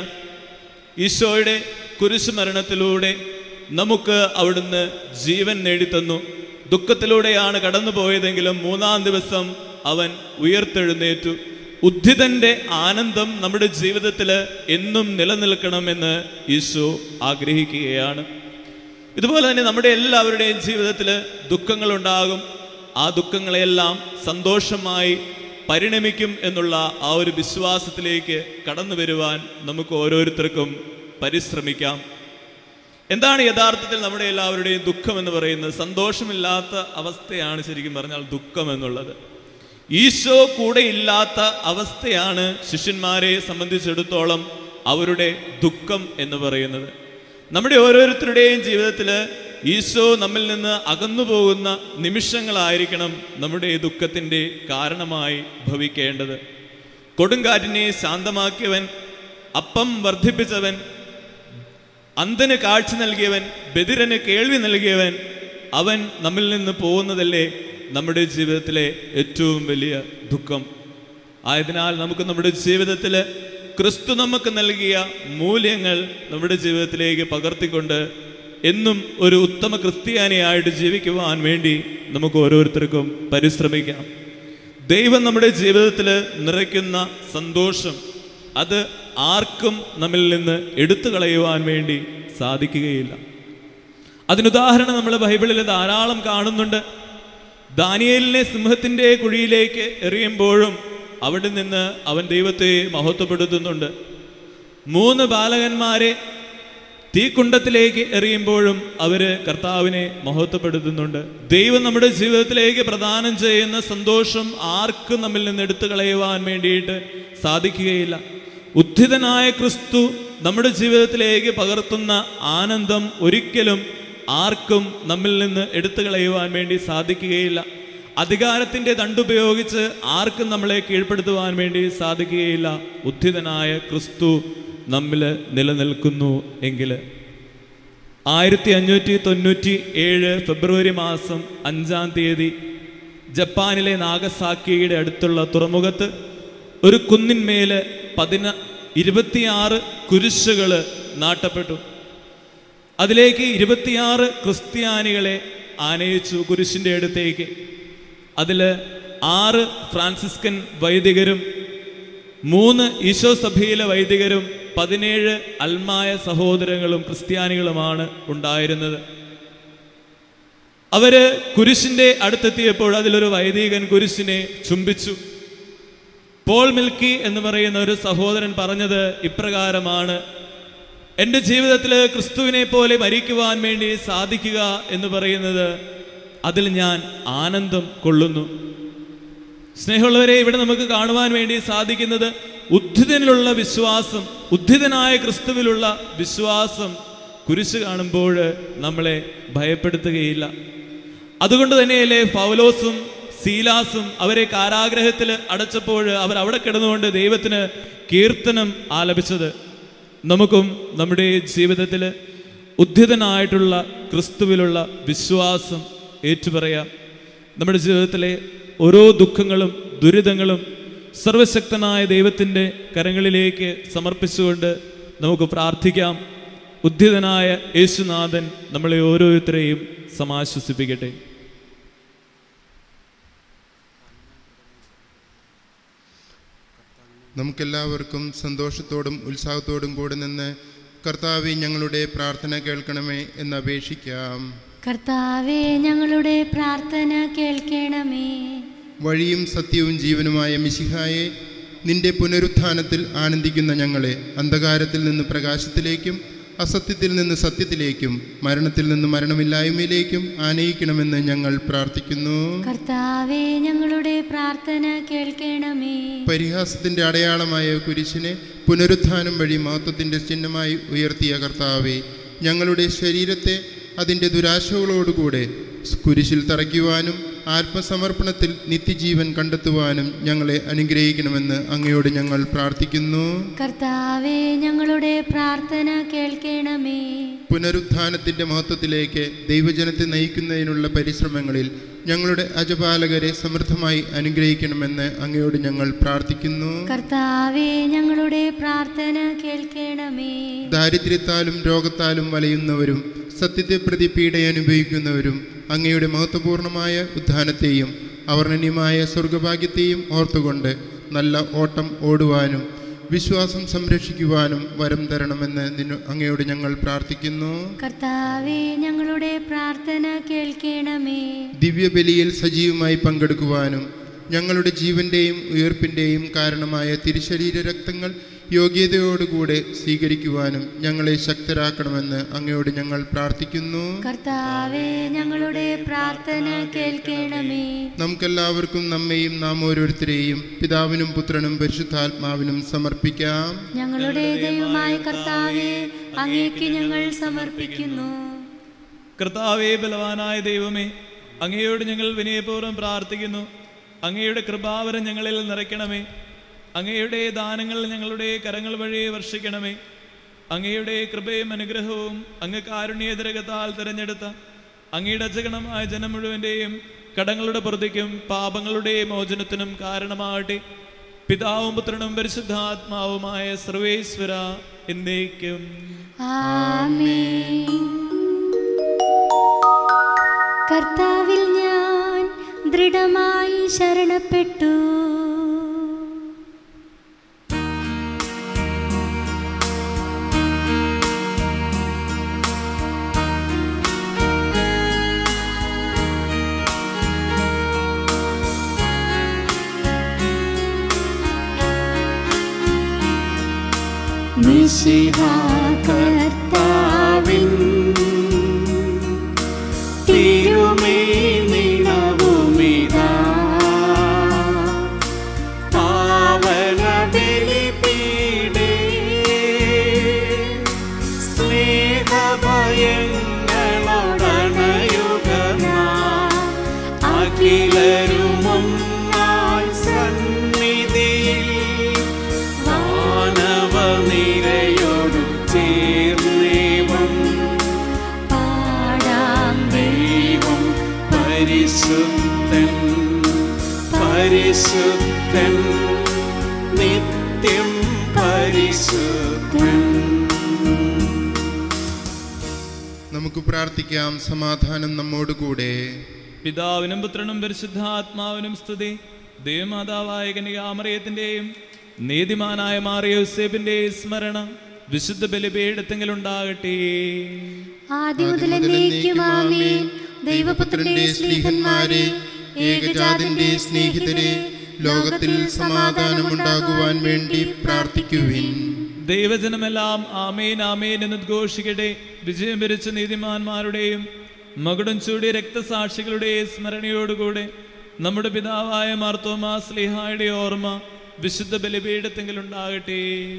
ഈശോയുടെ കുരിശുമരണത്തിലൂടെ നമുക്ക് അവിടുന്ന് ജീവൻ നേടിത്തന്നു ദുഃഖത്തിലൂടെയാണ് കടന്നു പോയതെങ്കിലും മൂന്നാം ദിവസം അവൻ ഉയർത്തെഴുന്നേറ്റു ഉദ്ധിതന്റെ ആനന്ദം നമ്മുടെ ജീവിതത്തിൽ എന്നും നിലനിൽക്കണമെന്ന് ഈശോ ആഗ്രഹിക്കുകയാണ് ഇതുപോലെ തന്നെ നമ്മുടെ എല്ലാവരുടെയും ജീവിതത്തിൽ ദുഃഖങ്ങളുണ്ടാകും ആ ദുഃഖങ്ങളെല്ലാം സന്തോഷമായി പരിണമിക്കും എന്നുള്ള ആ ഒരു വിശ്വാസത്തിലേക്ക് കടന്നു വരുവാൻ നമുക്ക് ഓരോരുത്തർക്കും പരിശ്രമിക്കാം എന്താണ് യഥാർത്ഥത്തിൽ നമ്മുടെ എല്ലാവരുടെയും ദുഃഖം എന്ന് പറയുന്നത് സന്തോഷമില്ലാത്ത അവസ്ഥയാണ് ശരിക്കും പറഞ്ഞാൽ ദുഃഖം എന്നുള്ളത് ഈശോ കൂടെ ഇല്ലാത്ത അവസ്ഥയാണ് ശിഷ്യന്മാരെ സംബന്ധിച്ചിടത്തോളം അവരുടെ ദുഃഖം എന്ന് പറയുന്നത് നമ്മുടെ ഓരോരുത്തരുടെയും ജീവിതത്തിൽ ഈശോ നമ്മിൽ നിന്ന് അകന്നു പോകുന്ന നിമിഷങ്ങളായിരിക്കണം നമ്മുടെ ഈ ദുഃഖത്തിൻ്റെ കാരണമായി ഭവിക്കേണ്ടത് കൊടുങ്കാറ്റിനെ ശാന്തമാക്കിയവൻ അപ്പം വർദ്ധിപ്പിച്ചവൻ അന്ധന് കാഴ്ച നൽകിയവൻ ബദിരന് കേൾവി നൽകിയവൻ അവൻ നമ്മിൽ നിന്ന് പോകുന്നതല്ലേ നമ്മുടെ ജീവിതത്തിലെ ഏറ്റവും വലിയ ദുഃഖം ആയതിനാൽ നമുക്ക് നമ്മുടെ ജീവിതത്തിൽ ക്രിസ്തു നമുക്ക് നൽകിയ മൂല്യങ്ങൾ നമ്മുടെ ജീവിതത്തിലേക്ക് പകർത്തിക്കൊണ്ട് എന്നും ഒരു ഉത്തമ ക്രിസ്ത്യാനിയായിട്ട് ജീവിക്കുവാൻ വേണ്ടി നമുക്ക് ഓരോരുത്തർക്കും പരിശ്രമിക്കാം ദൈവം നമ്മുടെ ജീവിതത്തിൽ നിറയ്ക്കുന്ന സന്തോഷം അത് ആർക്കും നമ്മിൽ നിന്ന് എടുത്തു കളയുവാൻ വേണ്ടി സാധിക്കുകയില്ല അതിനുദാഹരണം നമ്മൾ ബൈബിളിൽ ധാരാളം കാണുന്നുണ്ട് ദാനിയേലിനെ സിംഹത്തിൻ്റെ കുഴിയിലേക്ക് എറിയുമ്പോഴും അവിടെ നിന്ന് അവൻ ദൈവത്തെ മഹത്വപ്പെടുത്തുന്നുണ്ട് മൂന്ന് ബാലകന്മാരെ തീക്കുണ്ടത്തിലേക്ക് എറിയുമ്പോഴും അവര് കർത്താവിനെ മഹത്വപ്പെടുത്തുന്നുണ്ട് ദൈവം നമ്മുടെ ജീവിതത്തിലേക്ക് പ്രദാനം ചെയ്യുന്ന സന്തോഷം ആർക്കും നമ്മിൽ നിന്ന് എടുത്തു കളയുവാൻ വേണ്ടിയിട്ട് സാധിക്കുകയില്ല ഉദ്ധിതനായ ക്രിസ്തു നമ്മുടെ ജീവിതത്തിലേക്ക് പകർത്തുന്ന ആനന്ദം ഒരിക്കലും ആർക്കും നമ്മിൽ നിന്ന് എടുത്തു കളയുവാൻ വേണ്ടി സാധിക്കുകയില്ല അധികാരത്തിൻ്റെ ദണ്ടുപയോഗിച്ച് ആർക്കും നമ്മളെ കീഴ്പ്പെടുത്തുവാൻ വേണ്ടി സാധിക്കുകയില്ല ഉദ്ധിതനായ ക്രിസ്തു നമ്മിൽ നിലനിൽക്കുന്നു എങ്കിൽ ആയിരത്തി അഞ്ഞൂറ്റി തൊണ്ണൂറ്റി ഏഴ് ഫെബ്രുവരി മാസം അഞ്ചാം തീയതി ജപ്പാനിലെ നാഗസാക്കിയുടെ അടുത്തുള്ള തുറമുഖത്ത് ഒരു കുന്നിന്മേല് പതിന ഇരുപത്തിയാറ് കുരിശുകൾ നാട്ടപ്പെട്ടു അതിലേക്ക് ഇരുപത്തിയാറ് ക്രിസ്ത്യാനികളെ ആനയിച്ചു കുരിശിൻ്റെ അടുത്തേക്ക് അതിൽ ആറ് ഫ്രാൻസിസ്കൻ വൈദികരും മൂന്ന് ഈശോ സഭയിലെ വൈദികരും പതിനേഴ് അൽമായ സഹോദരങ്ങളും ക്രിസ്ത്യാനികളുമാണ് ഉണ്ടായിരുന്നത് അവര് കുരിശിന്റെ അടുത്തെത്തിയപ്പോൾ അതിലൊരു വൈദികൻ കുരിശിനെ ചുംബിച്ചു പോൾ മിൽക്കി എന്ന് പറയുന്ന ഒരു സഹോദരൻ പറഞ്ഞത് ഇപ്രകാരമാണ് എൻ്റെ ജീവിതത്തിൽ ക്രിസ്തുവിനെ പോലെ മരിക്കുവാൻ വേണ്ടി സാധിക്കുക എന്ന് പറയുന്നത് അതിൽ ഞാൻ ആനന്ദം കൊള്ളുന്നു സ്നേഹമുള്ളവരെ ഇവിടെ നമുക്ക് കാണുവാൻ വേണ്ടി സാധിക്കുന്നത് ഉദ്ധിതനിലുള്ള വിശ്വാസം ഉദ്ധിതനായ ക്രിസ്തുവിലുള്ള വിശ്വാസം കുരിശ് കാണുമ്പോൾ നമ്മളെ ഭയപ്പെടുത്തുകയില്ല അതുകൊണ്ട് തന്നെയല്ലേ പൗലോസും സീലാസും അവരെ കാരാഗ്രഹത്തിൽ അടച്ചപ്പോൾ അവർ അവിടെ കിടന്നുകൊണ്ട് ദൈവത്തിന് കീർത്തനം ആലപിച്ചത് നമുക്കും നമ്മുടെ ജീവിതത്തിൽ ഉദ്ധിതനായിട്ടുള്ള ക്രിസ്തുവിലുള്ള വിശ്വാസം ഏറ്റുപറയാം നമ്മുടെ ജീവിതത്തിലെ ഓരോ ദുഃഖങ്ങളും ദുരിതങ്ങളും സർവശക്തനായ ദൈവത്തിൻ്റെ കരങ്ങളിലേക്ക് സമർപ്പിച്ചുകൊണ്ട് നമുക്ക് പ്രാർത്ഥിക്കാം ഉദ്ധിതനായ യേശുനാഥൻ നമ്മളെ ഓരോരുത്തരെയും സമാശ്വസിപ്പിക്കട്ടെ നമുക്കെല്ലാവർക്കും സന്തോഷത്തോടും ഉത്സാഹത്തോടും കൂടി നിന്ന് കർത്താവെ ഞങ്ങളുടെ പ്രാർത്ഥന കേൾക്കണമേ എന്ന് അപേക്ഷിക്കാം കർത്താവെ ഞങ്ങളുടെ പ്രാർത്ഥന കേൾക്കണമേ വഴിയും സത്യവും ജീവനുമായ മിശിഹായെ നിന്റെ പുനരുത്ഥാനത്തിൽ ആനന്ദിക്കുന്ന ഞങ്ങളെ അന്ധകാരത്തിൽ നിന്ന് പ്രകാശത്തിലേക്കും അസത്യത്തിൽ നിന്ന് സത്യത്തിലേക്കും മരണത്തിൽ നിന്ന് മരണമില്ലായ്മയിലേക്കും ആനയിക്കണമെന്ന് ഞങ്ങൾ പ്രാർത്ഥിക്കുന്നു കർത്താവെ ഞങ്ങളുടെ പ്രാർത്ഥന കേൾക്കണമേ പരിഹാസത്തിന്റെ അടയാളമായ കുരിശിനെ പുനരുത്ഥാനം വഴി മഹത്വത്തിന്റെ ചിഹ്നമായി ഉയർത്തിയ കർത്താവെ ഞങ്ങളുടെ ശരീരത്തെ അതിൻ്റെ ദുരാശകളോടുകൂടെ കുരിശിൽ തറയ്ക്കുവാനും ആത്മസമർപ്പണത്തിൽ നിത്യജീവൻ കണ്ടെത്തുവാനും ഞങ്ങളെ അനുഗ്രഹിക്കണമെന്ന് അങ്ങയോട് ഞങ്ങൾ പ്രാർത്ഥിക്കുന്നു കർത്താവെ ഞങ്ങളുടെ പ്രാർത്ഥന കേൾക്കണമേ പുനരുത്ഥാനത്തിന്റെ മഹത്വത്തിലേക്ക് ദൈവജനത്തെ നയിക്കുന്നതിനുള്ള പരിശ്രമങ്ങളിൽ ഞങ്ങളുടെ അജപാലകരെ സമൃദ്ധമായി അനുഗ്രഹിക്കണമെന്ന് അങ്ങയോട് ഞങ്ങൾ പ്രാർത്ഥിക്കുന്നു കർത്താവെ ഞങ്ങളുടെ പ്രാർത്ഥന കേൾക്കണമേ ദാരിദ്ര്യത്താലും രോഗത്താലും വലയുന്നവരും സത്യത്തെ പ്രതി പീഡ അനുഭവിക്കുന്നവരും അങ്ങയുടെ മഹത്വപൂർണമായ ഉത്ഥാനത്തെയും അവർണ്ണനീയമായ സ്വർഗഭാഗ്യത്തെയും ഓർത്തുകൊണ്ട് നല്ല ഓട്ടം ഓടുവാനും വിശ്വാസം സംരക്ഷിക്കുവാനും വരം തരണമെന്ന് നിന്നു അങ്ങയോട് ഞങ്ങൾ പ്രാർത്ഥിക്കുന്നു കർത്താവെ ഞങ്ങളുടെ പ്രാർത്ഥന കേൾക്കണമേ ദിവ്യബലിയിൽ സജീവമായി പങ്കെടുക്കുവാനും ഞങ്ങളുടെ ജീവന്റെയും ഉയർപ്പിന്റെയും കാരണമായ തിരുശരീര രക്തങ്ങൾ യോഗ്യതയോടുകൂടെ സ്വീകരിക്കുവാനും ഞങ്ങളെ ശക്തരാക്കണമെന്ന് അങ്ങയോട് ഞങ്ങൾ പ്രാർത്ഥിക്കുന്നു കർത്താവെ ഞങ്ങളുടെ പ്രാർത്ഥന കേൾക്കണമേ നമുക്കെല്ലാവർക്കും നമ്മെയും നാം ഓരോരുത്തരെയും പിതാവിനും പുത്രനും പരിശുദ്ധാത്മാവിനും സമർപ്പിക്കാം ഞങ്ങളുടെ ദൈവമായ കർത്താവെ അങ്ങേക്ക് ഞങ്ങൾ സമർപ്പിക്കുന്നു കർത്താവേ ബലവാനായ ദൈവമേ അങ്ങയോട് ഞങ്ങൾ വിനയപൂർവ്വം പ്രാർത്ഥിക്കുന്നു അങ്ങയുടെ കൃപാവരം ഞങ്ങളിൽ നിറയ്ക്കണമേ അങ്ങയുടെ ദാനങ്ങൾ ഞങ്ങളുടെ കരങ്ങൾ വഴി വർഷിക്കണമേ അങ്ങയുടെ കൃപയും അനുഗ്രഹവും അങ്ങ് കാരുണ്യതരകത്താൽ തിരഞ്ഞെടുത്ത അങ്ങയുടെ അജഗണമായ ജനം മുഴുവൻ്റെയും കടങ്ങളുടെ പ്രതിക്കും പാപങ്ങളുടെ മോചനത്തിനും കാരണമാകട്ടെ പിതാവും പുത്രനും പരിശുദ്ധാത്മാവുമായ സർവേശ്വര എന്നേക്കും ആമേൻ കർത്താവിൽ ഞാൻ ദൃഢമായി ശരണപ്പെട്ടു കർത്താവിൻ തിരുമേ നിണവുമിതാ പാവന ബലിപീഠേ സ്നേഹഭയങ്ങളൊടണയുഗനാ അഖിലരുമൊന്നായി സന്നിധിയിൽ മാനവ നിരയോടു ചേർന്നേവം പാടാം ദൈവം പരിശുദ്ധൻ പരിശുദ്ധൻ നിത്യം പരിശുദ്ധൻ നമുക്ക് പ്രാർത്ഥിക്കാം സമാധാനം നമ്മോടുകൂടെ പിതാവിനും പുത്രനും പരിശുദ്ധാത്മാവിനും സ്തുതി ദേവമാതാവായ കനികാമറിയത്തിൻ്റെയും നീതിമാനായ മാറിയ യോസേഫിൻ്റെയും സ്മരണ വിശുദ്ധ ബലിപീഠത്തെങ്കിലുണ്ടാകട്ടെ ആദ്യം മുതൽ എന്നേക്കും ആമേൻ ദൈവപുത്രന്റെ സ്നേഹന്മാരെ ഏകജാതിന്റെ സ്നേഹിതരെ ലോകത്തിൽ സമാധാനമുണ്ടാകുവാൻ വേണ്ടി പ്രാർത്ഥിക്കുവിൻ ദൈവജനമെല്ലാം ആമേൻ ആമേൻ എന്ന് ഉദ്ഘോഷിക്കട്ടെ വിജയം വരിച്ച നീതിമാന്മാരുടെയും മകുടം ചൂടിയ രക്തസാക്ഷികളുടെയും സ്മരണയോടുകൂടെ നമ്മുടെ പിതാവായ മാർത്തോമാ സ്ലിഹായുടെ ഓർമ്മ വിശുദ്ധ ബലിപീഠത്തെങ്കിൽ ഉണ്ടാകട്ടെ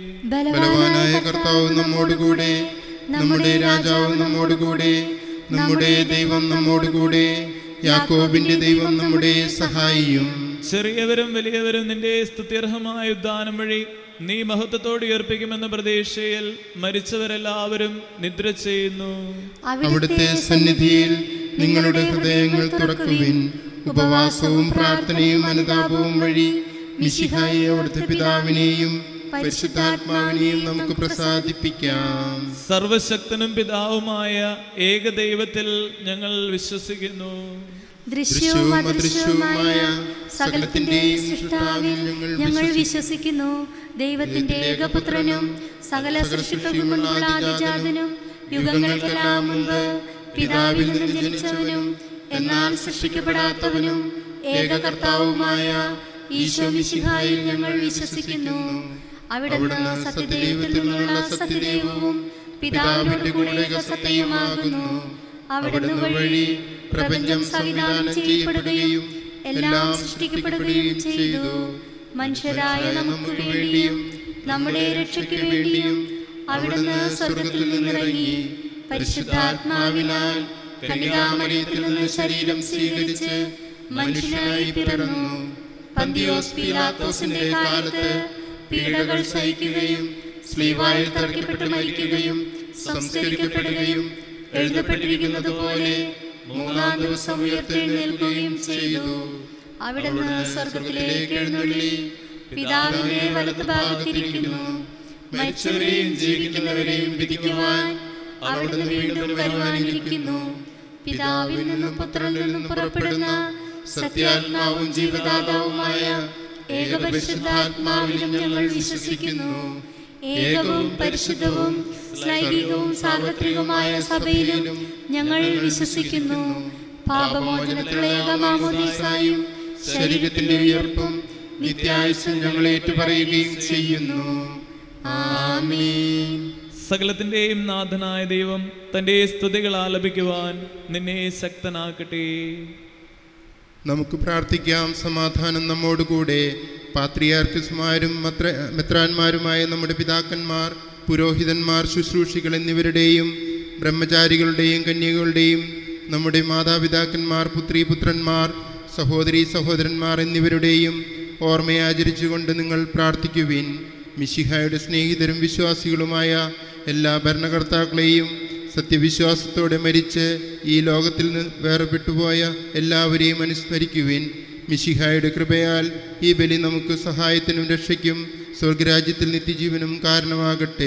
ബലവാനായ കർത്താവ് നമ്മോടുകൂടെ നമ്മുടെ രാജാവ് നമ്മോടുകൂടെ നമ്മുടെ ദൈവം നമ്മോടുകൂടെ യാക്കോബിന്റെ ദൈവം നമ്മുടെ സഹായിയും ചെറിയവരും വലിയവരും നിന്റെ സ്തുത്യർഹമായ ഉദ്ധാനം വഴി നീ മഹത്വത്തോട് ഉയർപ്പിക്കുമെന്ന പ്രതീക്ഷയിൽ മരിച്ചവരെല്ലാവരും നിദ്ര ചെയ്യുന്നു അവിടുത്തെ സന്നിധിയിൽ നിങ്ങളുടെ ഹൃദയങ്ങൾ തുറക്കുവിൻ ഉപവാസവും പ്രാർത്ഥനയും അനുതാപവും വഴി മിശിഹായി അവിടുത്തെ പിതാവിനെയും പരിശുദ്ധാത്മാവിനെയും നമുക്ക് പ്രസാദിപ്പിക്കാം സർവശക്തനും പിതാവുമായ ഏകദൈവത്തിൽ ഞങ്ങൾ വിശ്വസിക്കുന്നു ദൃശ്യവും അദൃശ്യവുമായ സകലത്തിന്റെയും സൃഷ്ടാവിൽ ഞങ്ങൾ വിശ്വസിക്കുന്നു ദൈവത്തിന്റെ ഏകപുത്രനും സകല സൃഷ്ടികൾക്കുമുള്ള ആദിജാതനും യുഗങ്ങൾക്കെല്ലാം മുമ്പ് പിതാവിൽ നിന്ന് ജനിച്ചവനും എന്നാൽ സൃഷ്ടിക്കപ്പെടാത്തവനും ഏകകർത്താവുമായ ഈശോ മിശിഹായിൽ ഞങ്ങൾ വിശ്വസിക്കുന്നു അവിടുന്ന് സത്യദൈവത്തിൽ നിന്നുള്ള സത്യദൈവവും പിതാവിനോട് കൂടെ സത്യമാകുന്നു അവിടുന്ന് വഴി പ്രപഞ്ചം സംവിധാനം ചെയ്യപ്പെടുകയും എല്ലാം സൃഷ്ടിക്കപ്പെടുകയും ചെയ്തു മനുഷ്യരായ നമുക്ക് വേണ്ടിയും നമ്മുടെ രക്ഷയ്ക്ക് വേണ്ടിയും അവിടുന്ന് സ്വർഗത്തിൽ നിന്നിറങ്ങി പരിശുദ്ധാത്മാവിനാൽ കന്യകാമറിയത്തിൽ നിന്ന് ശരീരം സ്വീകരിച്ച് മനുഷ്യനായി പിറന്നു പന്തിയോസ് പീലാത്തോസിന്റെ കാലത്ത് പീഡകൾ സഹിക്കുകയും സ്ലീവായിൽ തറയ്ക്കപ്പെട്ട് മരിക്കുകയും സംസ്കരിക്കപ്പെടുകയും എഴുതപ്പെട്ടിരിക്കുന്നത് പോലെ മൂന്നാം ദിവസം ഉയർത്തെഴുന്നേൽക്കുകയും ചെയ്തു അവിടുന്ന് സ്വർഗത്തിലേക്ക് എഴുന്നള്ളി പിതാവിന്റെ വലത്ത് ഭാഗത്തിരിക്കുന്നു മരിച്ചവരെയും ജീവിക്കുന്നവരെയും വിധിക്കുവാൻ അവിടുന്ന് വീണ്ടും വരുവാനിരിക്കുന്നു പിതാവിൽ നിന്നും പുത്രനിൽ നിന്നും പുറപ്പെടുന്ന സത്യാത്മാവും ജീവദാതാവുമായ ഏകപരിശുദ്ധാത്മാവിലും ഞങ്ങൾ വിശ്വസിക്കുന്നു ഏകവും പരിശുദ്ധവും സ്ലൈംഗികവും സാർവത്രികവുമായ സഭയിലും ഞങ്ങൾ വിശ്വസിക്കുന്നു പാപമോചനത്തിലുള്ള ഏകമാമോദീസായും ശരീരത്തിന്റെ ഉയർപ്പും നിത്യായുസും ഞങ്ങൾ ഏറ്റുപറയുകയും ചെയ്യുന്നു ആമേൻ സകലത്തിന്റെയും നാഥനായ ദൈവം തന്റെ സ്തുതികൾ ആലപിക്കുവാൻ നിന്നെ ശക്തനാക്കട്ടെ നമുക്ക് പ്രാർത്ഥിക്കാം സമാധാനം നമ്മോടുകൂടെ പാത്രിയാർക്കിസ്മാരും മത്ര മെത്രാന്മാരുമായ നമ്മുടെ പിതാക്കന്മാർ പുരോഹിതന്മാർ ശുശ്രൂഷികൾ എന്നിവരുടെയും ബ്രഹ്മചാരികളുടെയും കന്യകളുടെയും നമ്മുടെ മാതാപിതാക്കന്മാർ പുത്രീപുത്രന്മാർ സഹോദരി സഹോദരന്മാർ എന്നിവരുടെയും ഓർമ്മയാചരിച്ചുകൊണ്ട് നിങ്ങൾ പ്രാർത്ഥിക്കുവിൻ മിശിഹായുടെ സ്നേഹിതരും വിശ്വാസികളുമായ എല്ലാ ഭരണകർത്താക്കളെയും സത്യവിശ്വാസത്തോടെ മരിച്ച് ഈ ലോകത്തിൽ നിന്ന് വേർപെട്ടുപോയ എല്ലാവരെയും അനുസ്മരിക്കുവിൻ മിശിഹായുടെ കൃപയാൽ ഈ ബലി നമുക്ക് സഹായത്തിനും രക്ഷയ്ക്കും സ്വർഗരാജ്യത്തിൽ നിത്യജീവനും കാരണമാകട്ടെ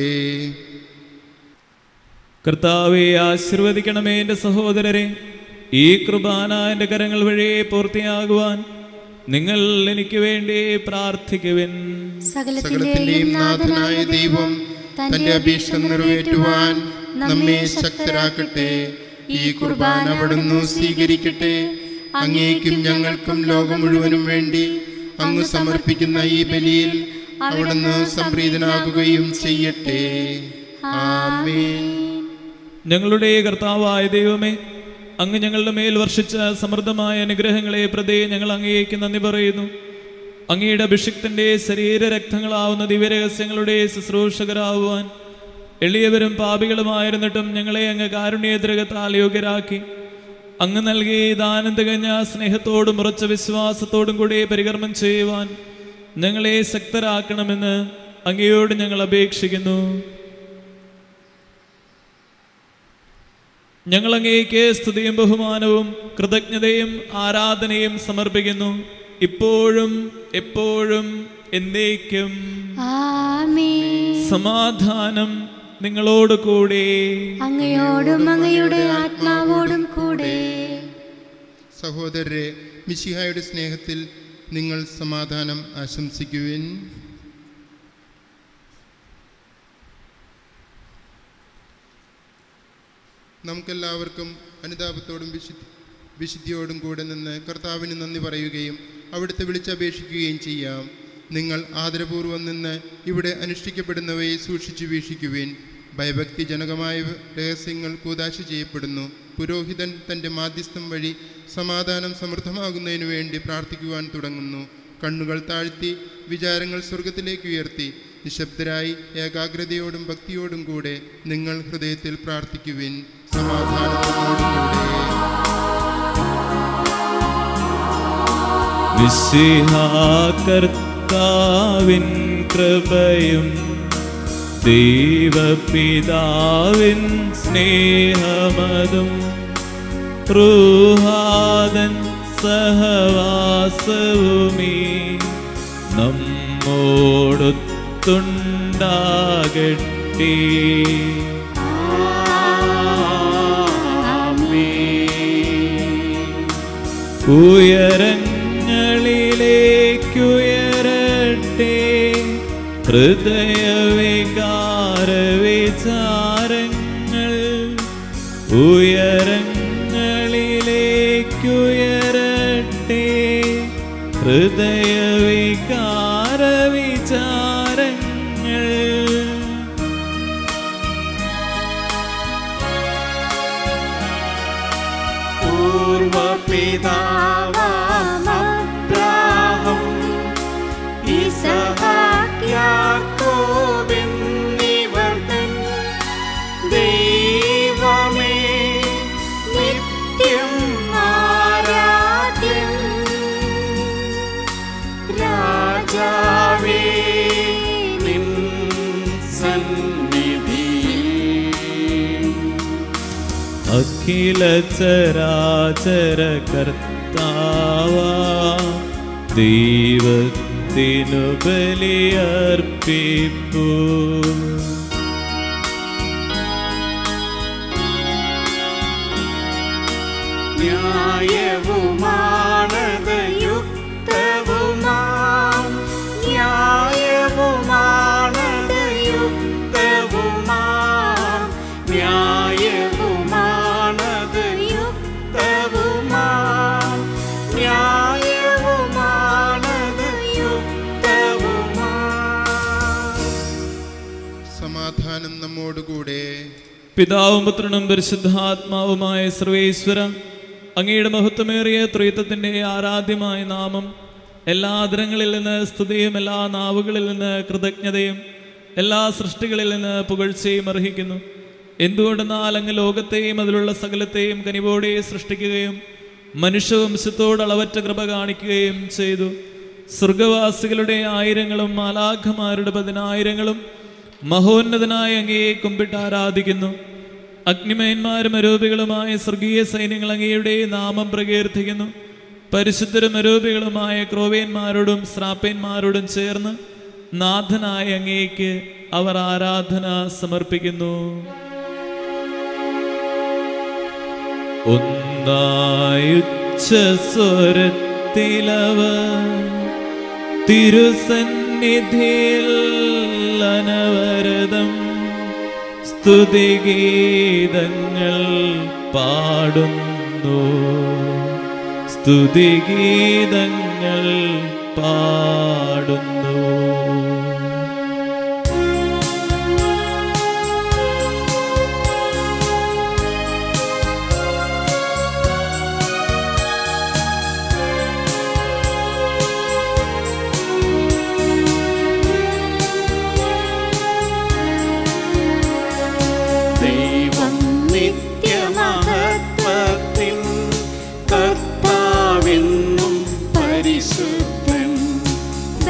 കർത്താവെ ആശീർവദിക്കണമേ എൻ്റെ സഹോദരരെ ഈ കൃപാന എൻ്റെ കരങ്ങൾ വഴിയെ പൂർത്തിയാകുവാൻ നിങ്ങൾ എനിക്ക് വേണ്ടി പ്രാർത്ഥിക്കുവിൻ സകലത്തിന്റെയും നാഥനായ ദൈവം തന്റെ അഭീഷ്ടം നിറവേറ്റുവാൻ നമ്മെ ശക്തരാക്കട്ടെ ഈ കുർബാന അവിടുന്ന് സ്വീകരിക്കട്ടെ അങ്ങേക്കും ഞങ്ങൾക്കും ലോകം മുഴുവനും വേണ്ടി അങ്ങ് സമർപ്പിക്കുന്ന ഈ ബലിയിൽ അവിടുന്ന് സംപ്രീതനാകുകയും ചെയ്യട്ടെ ആമേൻ ഞങ്ങളുടെ കർത്താവായ ദൈവമേ അങ്ങ് ഞങ്ങളുടെ മേൽ വർഷിച്ച സമൃദ്ധമായ അനുഗ്രഹങ്ങളെ പ്രതി ഞങ്ങൾ അങ്ങേക്ക് നന്ദി പറയുന്നു അങ്ങയുടെ അഭിഷിക്തന്റെ ശരീരരക്തങ്ങളാവുന്ന ദിവ്യരഹസ്യങ്ങളുടെ ശുശ്രൂഷകരാകുവാൻ എളിയവരും പാപികളുമായിരുന്നിട്ടും ഞങ്ങളെ അങ്ങ് കാരുണ്യദ്രകത്താൽ യോഗ്യരാക്കി അങ്ങ് നൽകി ദാനം തികഞ്ഞ സ്നേഹത്തോടും ഉറച്ച വിശ്വാസത്തോടും കൂടി പരികർമ്മം ചെയ്യുവാൻ ഞങ്ങളെ ശക്തരാക്കണമെന്ന് അങ്ങയോട് ഞങ്ങൾ അപേക്ഷിക്കുന്നു ഞങ്ങൾ അങ്ങേക്ക് സ്തുതിയും ബഹുമാനവും കൃതജ്ഞതയും ആരാധനയും സമർപ്പിക്കുന്നു ഇപ്പോഴും എപ്പോഴും എന്നേക്കും ആമേൻ സമാധാനം നിങ്ങളോട് കൂടെ അങ്ങയോടും അങ്ങയുടെ ആത്മാവോടും കൂടെ സഹോദരരെ മിശിഹായുടെ സ്നേഹത്തിൽ നിങ്ങൾ സമാധാനം ആശംസിക്കുവിൻ നമുക്കെല്ലാവർക്കും അനുതാപത്തോടും വിശുദ്ധി വിശുദ്ധിയോടും കൂടെ നിന്ന് കർത്താവിന് നന്ദി പറയുകയും അവിടുത്തെ വിളിച്ചപേക്ഷിക്കുകയും ചെയ്യാം നിങ്ങൾ ആദരപൂർവ്വം നിന്ന് ഇവിടെ അനുഷ്ഠിക്കപ്പെടുന്നവയെ സൂക്ഷിച്ചു വീക്ഷിക്കുവിൻ ഭയഭക്തിജനകമായ രഹസ്യങ്ങൾ കൂതാശ ചെയ്യപ്പെടുന്നു പുരോഹിതൻ തൻ്റെ മാധ്യസ്ഥം വഴി സമാധാനം സമൃദ്ധമാകുന്നതിനു വേണ്ടി പ്രാർത്ഥിക്കുവാൻ തുടങ്ങുന്നു കണ്ണുകൾ താഴ്ത്തി വിചാരങ്ങൾ സ്വർഗത്തിലേക്ക് ഉയർത്തി നിശബ്ദരായി ഏകാഗ്രതയോടും ഭക്തിയോടും കൂടെ നിങ്ങൾ ഹൃദയത്തിൽ പ്രാർത്ഥിക്കുവിൻ സമാധാനത്തോടുകൂടെ വിശിഹാകർത്താവിൻ കൃപയും ദൈവപിതാവിൻ സ്നേഹമതും റൂഹാദൻ സഹവാസവുമീ നമ്മോടൊത്തുണ്ടാകട്ടെ ഉയരങ്ങളിലേക്കുയരട്ടെ ഹൃദയവികാര വിചാരങ്ങൾ ഉയരങ്ങളിലേക്കുയരട്ടെ ഹൃദയവികാര വിചാരങ്ങൾ പൂർവപിതാവാമബ്രാഹം ഇസഹാക്യാക്കോബെന്നിവർ തൻ ദൈവമേ നിത്യം ആരാധ്യം രാജാവേ നിൻ സന്നിധിയിൽ അഖില ചരാചര കർത്താവ ദൈവത്തിനു ബലിയർപ്പിപ്പൂ ന്യായവുമാണത് യുക്തവുമാം ന്യായവുമാണത് യുക്തവുമാം ന്യായവുമാണത് യുക്തവുമാം ന്യായവുമാണത് യുക്തവുമാം സമാധാനം നമ്മോടുകൂടെ പിതാവും പുത്രനും പരിശുദ്ധാത്മാവുമായ സർവേശ്വര അങ്ങയുടെ മഹത്വമേറിയ ത്രിത്വത്തിൻ്റെ ആരാധ്യമായ നാമം എല്ലാ ആദരങ്ങളിൽ നിന്ന് സ്തുതിയും എല്ലാ നാവുകളിൽ നിന്ന് കൃതജ്ഞതയും എല്ലാ സൃഷ്ടികളിൽ നിന്ന് പുകഴ്ചയും അർഹിക്കുന്നു എന്തുകൊണ്ടെന്നാൽ അങ്ങ് ലോകത്തെയും അതിലുള്ള സകലത്തെയും കനിവോടെ സൃഷ്ടിക്കുകയും മനുഷ്യവംശത്തോട് അളവറ്റ കൃപ കാണിക്കുകയും ചെയ്തു സ്വർഗവാസികളുടെ ആയിരങ്ങളും മാലാഖമാരുടെ പതിനായിരങ്ങളും മഹോന്നതനായ അങ്ങയെ കുമ്പിട്ട് ആരാധിക്കുന്നു അഗ്നിമയന്മാരും അരൂപികളുമായ സ്വർഗീയ സൈന്യങ്ങൾ അങ്ങയുടെ നാമം പ്രകീർത്തിക്കുന്നു പരിശുദ്ധരും അരൂപികളുമായ ക്രോവേന്മാരോടും ശ്രാപ്പന്മാരോടും ചേർന്ന് നാഥനായ അങ്ങേക്ക് അവർ ആരാധന സമർപ്പിക്കുന്നു ഒന്നായുച്ച സ്വരത്തിലവർ തിരുസന്നിധിയിൽ അനവരതം സ്തുതിഗീതങ്ങൾ പാടുന്നു സ്തുതിഗീതങ്ങൾ പാടുന്നു ദൈവം നിത്യമഹത്വത്തിൻ കർത്താവെന്നും പരിശുദ്ധൻ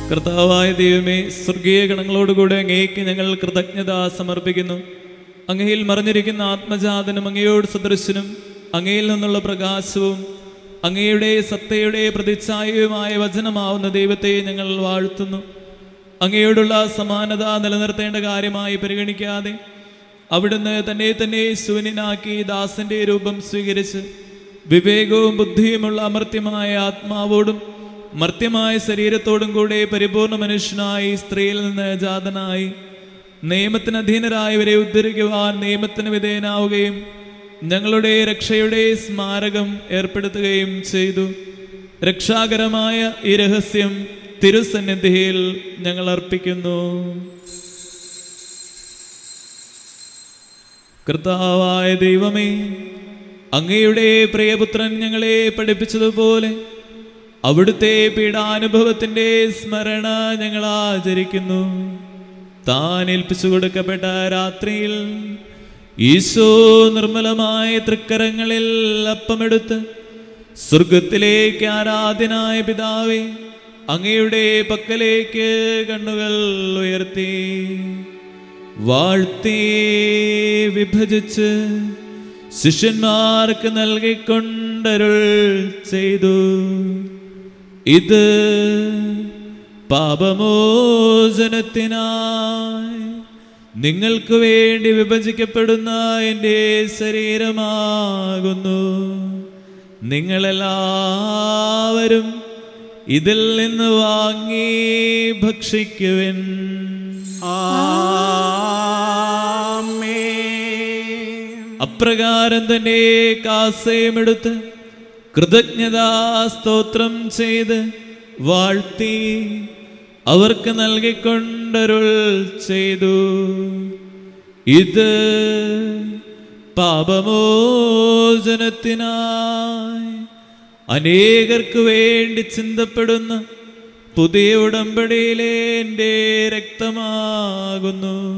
കർത്താവായ ദൈവമേ സ്വർഗീയ ഗണങ്ങളോടുകൂടെ അങ്ങേക്ക് ഞങ്ങൾ കൃതജ്ഞത സമർപ്പിക്കുന്നു അങ്ങയിൽ മറിഞ്ഞിരിക്കുന്ന ആത്മജാതനും അങ്ങയോട് സദൃശനും അങ്ങയിൽ നിന്നുള്ള പ്രകാശവും അങ്ങയുടെ സത്തയുടെ പ്രതിച്ഛായയുമായ വചനമാവുന്ന ദൈവത്തെ ഞങ്ങൾ വാഴ്ത്തുന്നു അങ്ങയോടുള്ള സമാനത നിലനിർത്തേണ്ട കാര്യമായി പരിഗണിക്കാതെ അവിടുന്ന് തന്നെ തന്നെ ശൂന്യനാക്കി ദാസന്റെ രൂപം സ്വീകരിച്ച് വിവേകവും ബുദ്ധിയുമുള്ള അമർത്യമായ ആത്മാവോടും മർത്യമായ ശരീരത്തോടും കൂടെ പരിപൂർണ മനുഷ്യനായി സ്ത്രീയിൽ നിന്ന് ജാതനായി നിയമത്തിന് അധീനരായവരെ ഉദ്ധരിക്കുവാൻ നിയമത്തിന് വിധേയനാവുകയും ഞങ്ങളുടെ രക്ഷയുടെ സ്മാരകം ഏർപ്പെടുത്തുകയും ചെയ്തു രക്ഷാകരമായ ഈ രഹസ്യം തിരുസന്നിധിയിൽ ഞങ്ങൾ അർപ്പിക്കുന്നു കർത്താവായ ദൈവമേ അങ്ങയുടെ പ്രിയപുത്രൻ ഞങ്ങളെ പഠിപ്പിച്ചതുപോലെ അവിടുത്തെ പീഡാനുഭവത്തിന്റെ സ്മരണ ഞങ്ങൾ ആചരിക്കുന്നു താൻ ഏൽപ്പിച്ചു കൊടുക്കപ്പെട്ട രാത്രിയിൽ ഈശോ നിർമ്മലമായ തൃക്കരങ്ങളിൽ അപ്പമെടുത്ത് സ്വർഗത്തിലേക്ക് ആരാധനായ പിതാവേ അങ്ങയുടെ പക്കലേക്ക് കണ്ണുകൾ ഉയർത്തി വാഴ്ത്തി വിഭജിച്ച് ശിഷ്യന്മാർക്ക് നൽകിക്കൊണ്ടരുൾ ചെയ്തു ഇത് പാപമോചനത്തിനായി നിങ്ങൾക്ക് വേണ്ടി വിഭജിക്കപ്പെടുന്ന എൻ്റെ ശരീരമാകുന്നു നിങ്ങളെല്ലാവരും ഇതിൽ നിന്ന് വാങ്ങി ഭക്ഷിക്കുവിൻ അപ്രകാരം തന്നെ കാസയുമെടുത്ത് കൃതജ്ഞതാ സ്തോത്രം ചെയ്ത് വാഴ്ത്തി അവർക്ക് നൽകിക്കൊണ്ടരുൾ ചെയ്തു ഇത് പാപമോചനത്തിനായി അനേകർക്ക് വേണ്ടി ചിന്തപ്പെടുന്ന പുതിയ ഉടമ്പടിയിലെ എൻ്റെ രക്തമാകുന്നു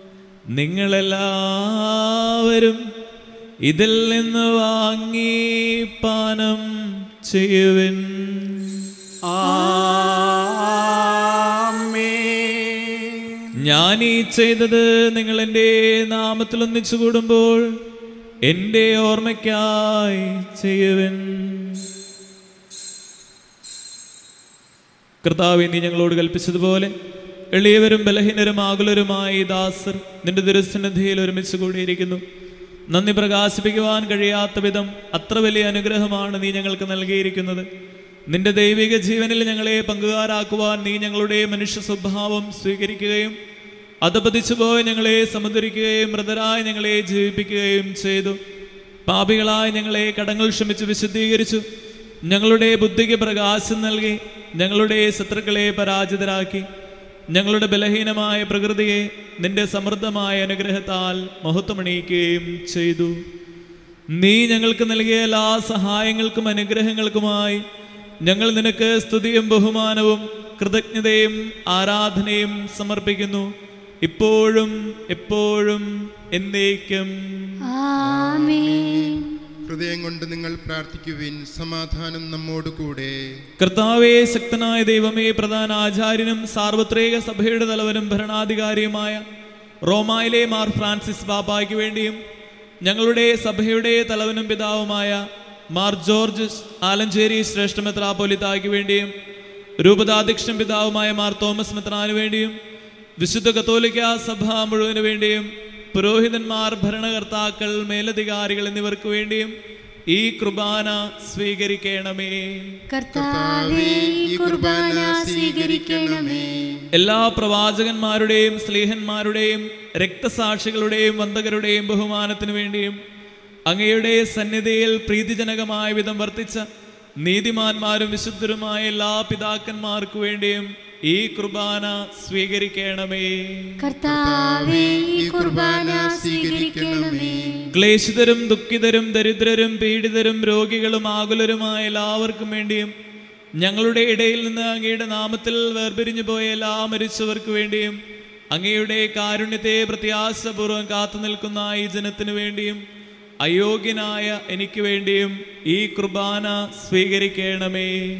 നിങ്ങളെല്ലാവരും ഇതിൽ നിന്ന് വാങ്ങി പാനം ചെയ്യുവിൻ ഞാൻ ഈ ചെയ്തത് നിങ്ങൾ എൻ്റെ നാമത്തിൽ ഒന്നിച്ചു കൂടുമ്പോൾ എൻ്റെ ഓർമ്മയ്ക്കായി ചെയ്യുവിൻ കർത്താവെ നീ ഞങ്ങളോട് കൽപ്പിച്ചതുപോലെ എളിയവരും ബലഹീനരും ആകുലരുമായി ഈ ദാസർ നിന്റെ ദുരസന്നിധിയിൽ ഒരുമിച്ച് കൂടിയിരിക്കുന്നു നന്ദി പ്രകാശിപ്പിക്കുവാൻ കഴിയാത്ത വിധം അത്ര വലിയ അനുഗ്രഹമാണ് നീ ഞങ്ങൾക്ക് നൽകിയിരിക്കുന്നത് നിന്റെ ദൈവിക ജീവനിൽ ഞങ്ങളെ പങ്കുകാരാക്കുവാൻ നീ ഞങ്ങളുടെ മനുഷ്യ സ്വഭാവം സ്വീകരിക്കുകയും അധപതിച്ചു പോയി ഞങ്ങളെ സമുദ്രിക്കുകയും മൃതരായി ഞങ്ങളെ ജീവിപ്പിക്കുകയും ചെയ്തു പാപികളായി ഞങ്ങളെ കടങ്ങൾ ക്ഷമിച്ച് വിശുദ്ധീകരിച്ചു ഞങ്ങളുടെ ബുദ്ധിക്ക് പ്രകാശം നൽകി ഞങ്ങളുടെ ശത്രുക്കളെ പരാജിതരാക്കി ഞങ്ങളുടെ ബലഹീനമായ പ്രകൃതിയെ നിന്റെ സമൃദ്ധമായ അനുഗ്രഹത്താൽ മഹത്വമണിയിക്കുകയും ചെയ്തു നീ ഞങ്ങൾക്ക് നൽകിയ എല്ലാ സഹായങ്ങൾക്കും അനുഗ്രഹങ്ങൾക്കുമായി ഞങ്ങൾ നിനക്ക് സ്തുതിയും ബഹുമാനവും കൃതജ്ഞതയും ആരാധനയും സമർപ്പിക്കുന്നു ഇപ്പോഴും എപ്പോഴും എന്നേക്കും ആമേൻ ഹൃദയം കൊണ്ട് നിങ്ങൾ പ്രാർത്ഥിക്കുവിൻ സമാധാനം നമ്മോട് കൂടെ കർത്താവേ ശക്തനായ ദൈവമേ പ്രധാന ആചാര്യനും സാർവത്രിക സഭയുടെ തലവനും ഭരണാധികാരിയുമായ റോമായിലെ മാർ ഫ്രാൻസിസ് ബാബായ്ക്ക് വേണ്ടിയും ഞങ്ങളുടെ സഭയുടെ തലവനും പിതാവുമായ മാർ ജോർജ് ആലഞ്ചേരി ശ്രേഷ്ഠ മെത്രാപോലിത്തായ്ക്ക് വേണ്ടിയും രൂപതാധ്യക്ഷൻ പിതാവുമായ മാർ തോമസ് മെത്രാന് വേണ്ടിയും വിശുദ്ധ കത്തോലിക്ക സഭ മുഴുവന് വേണ്ടിയും പുരോഹിതന്മാർ ഭരണകർത്താക്കൾ മേലധികാരികൾ എന്നിവർക്ക് വേണ്ടിയും ഈ കുർബാന സ്വീകരിക്കണമേ കർത്താവേ ഈ കുർബാന സ്വീകരിക്കണമേ എല്ലാ പ്രവാചകന്മാരുടെയും സ്ലീഹന്മാരുടെയും രക്തസാക്ഷികളുടെയും വന്ദകരുടെയും ബഹുമാനത്തിനു വേണ്ടിയും അങ്ങയുടെ സന്നിധിയിൽ പ്രീതിജനകമായ വിധം വർത്തിച്ച നീതിമാന്മാരും വിശുദ്ധരുമായ എല്ലാ പിതാക്കന്മാർക്കു വേണ്ടിയും ഈ കുർബാന സ്വീകരിക്കണമേ കർത്താവേ ഈ കുർബാന സ്വീകരിക്കണമേ ക്ലേശിതരും ദുഃഖിതരും ദരിദ്രരും പീഡിതരും രോഗികളും ആകുലരുമായ എല്ലാവർക്കും വേണ്ടിയും ഞങ്ങളുടെ ഇടയിൽ നിന്ന് അങ്ങയുടെ നാമത്തിൽ വേർപിരിഞ്ഞു പോയ എല്ലാ മരിച്ചവർക്ക് വേണ്ടിയും അങ്ങയുടെ കാരുണ്യത്തെ പ്രത്യാശപൂർവ്വം കാത്തു നിൽക്കുന്ന ഈ ജനത്തിനു വേണ്ടിയും അയോഗ്യനായ എനിക്ക് വേണ്ടിയും ഈ കുർബാന സ്വീകരിക്കണമേ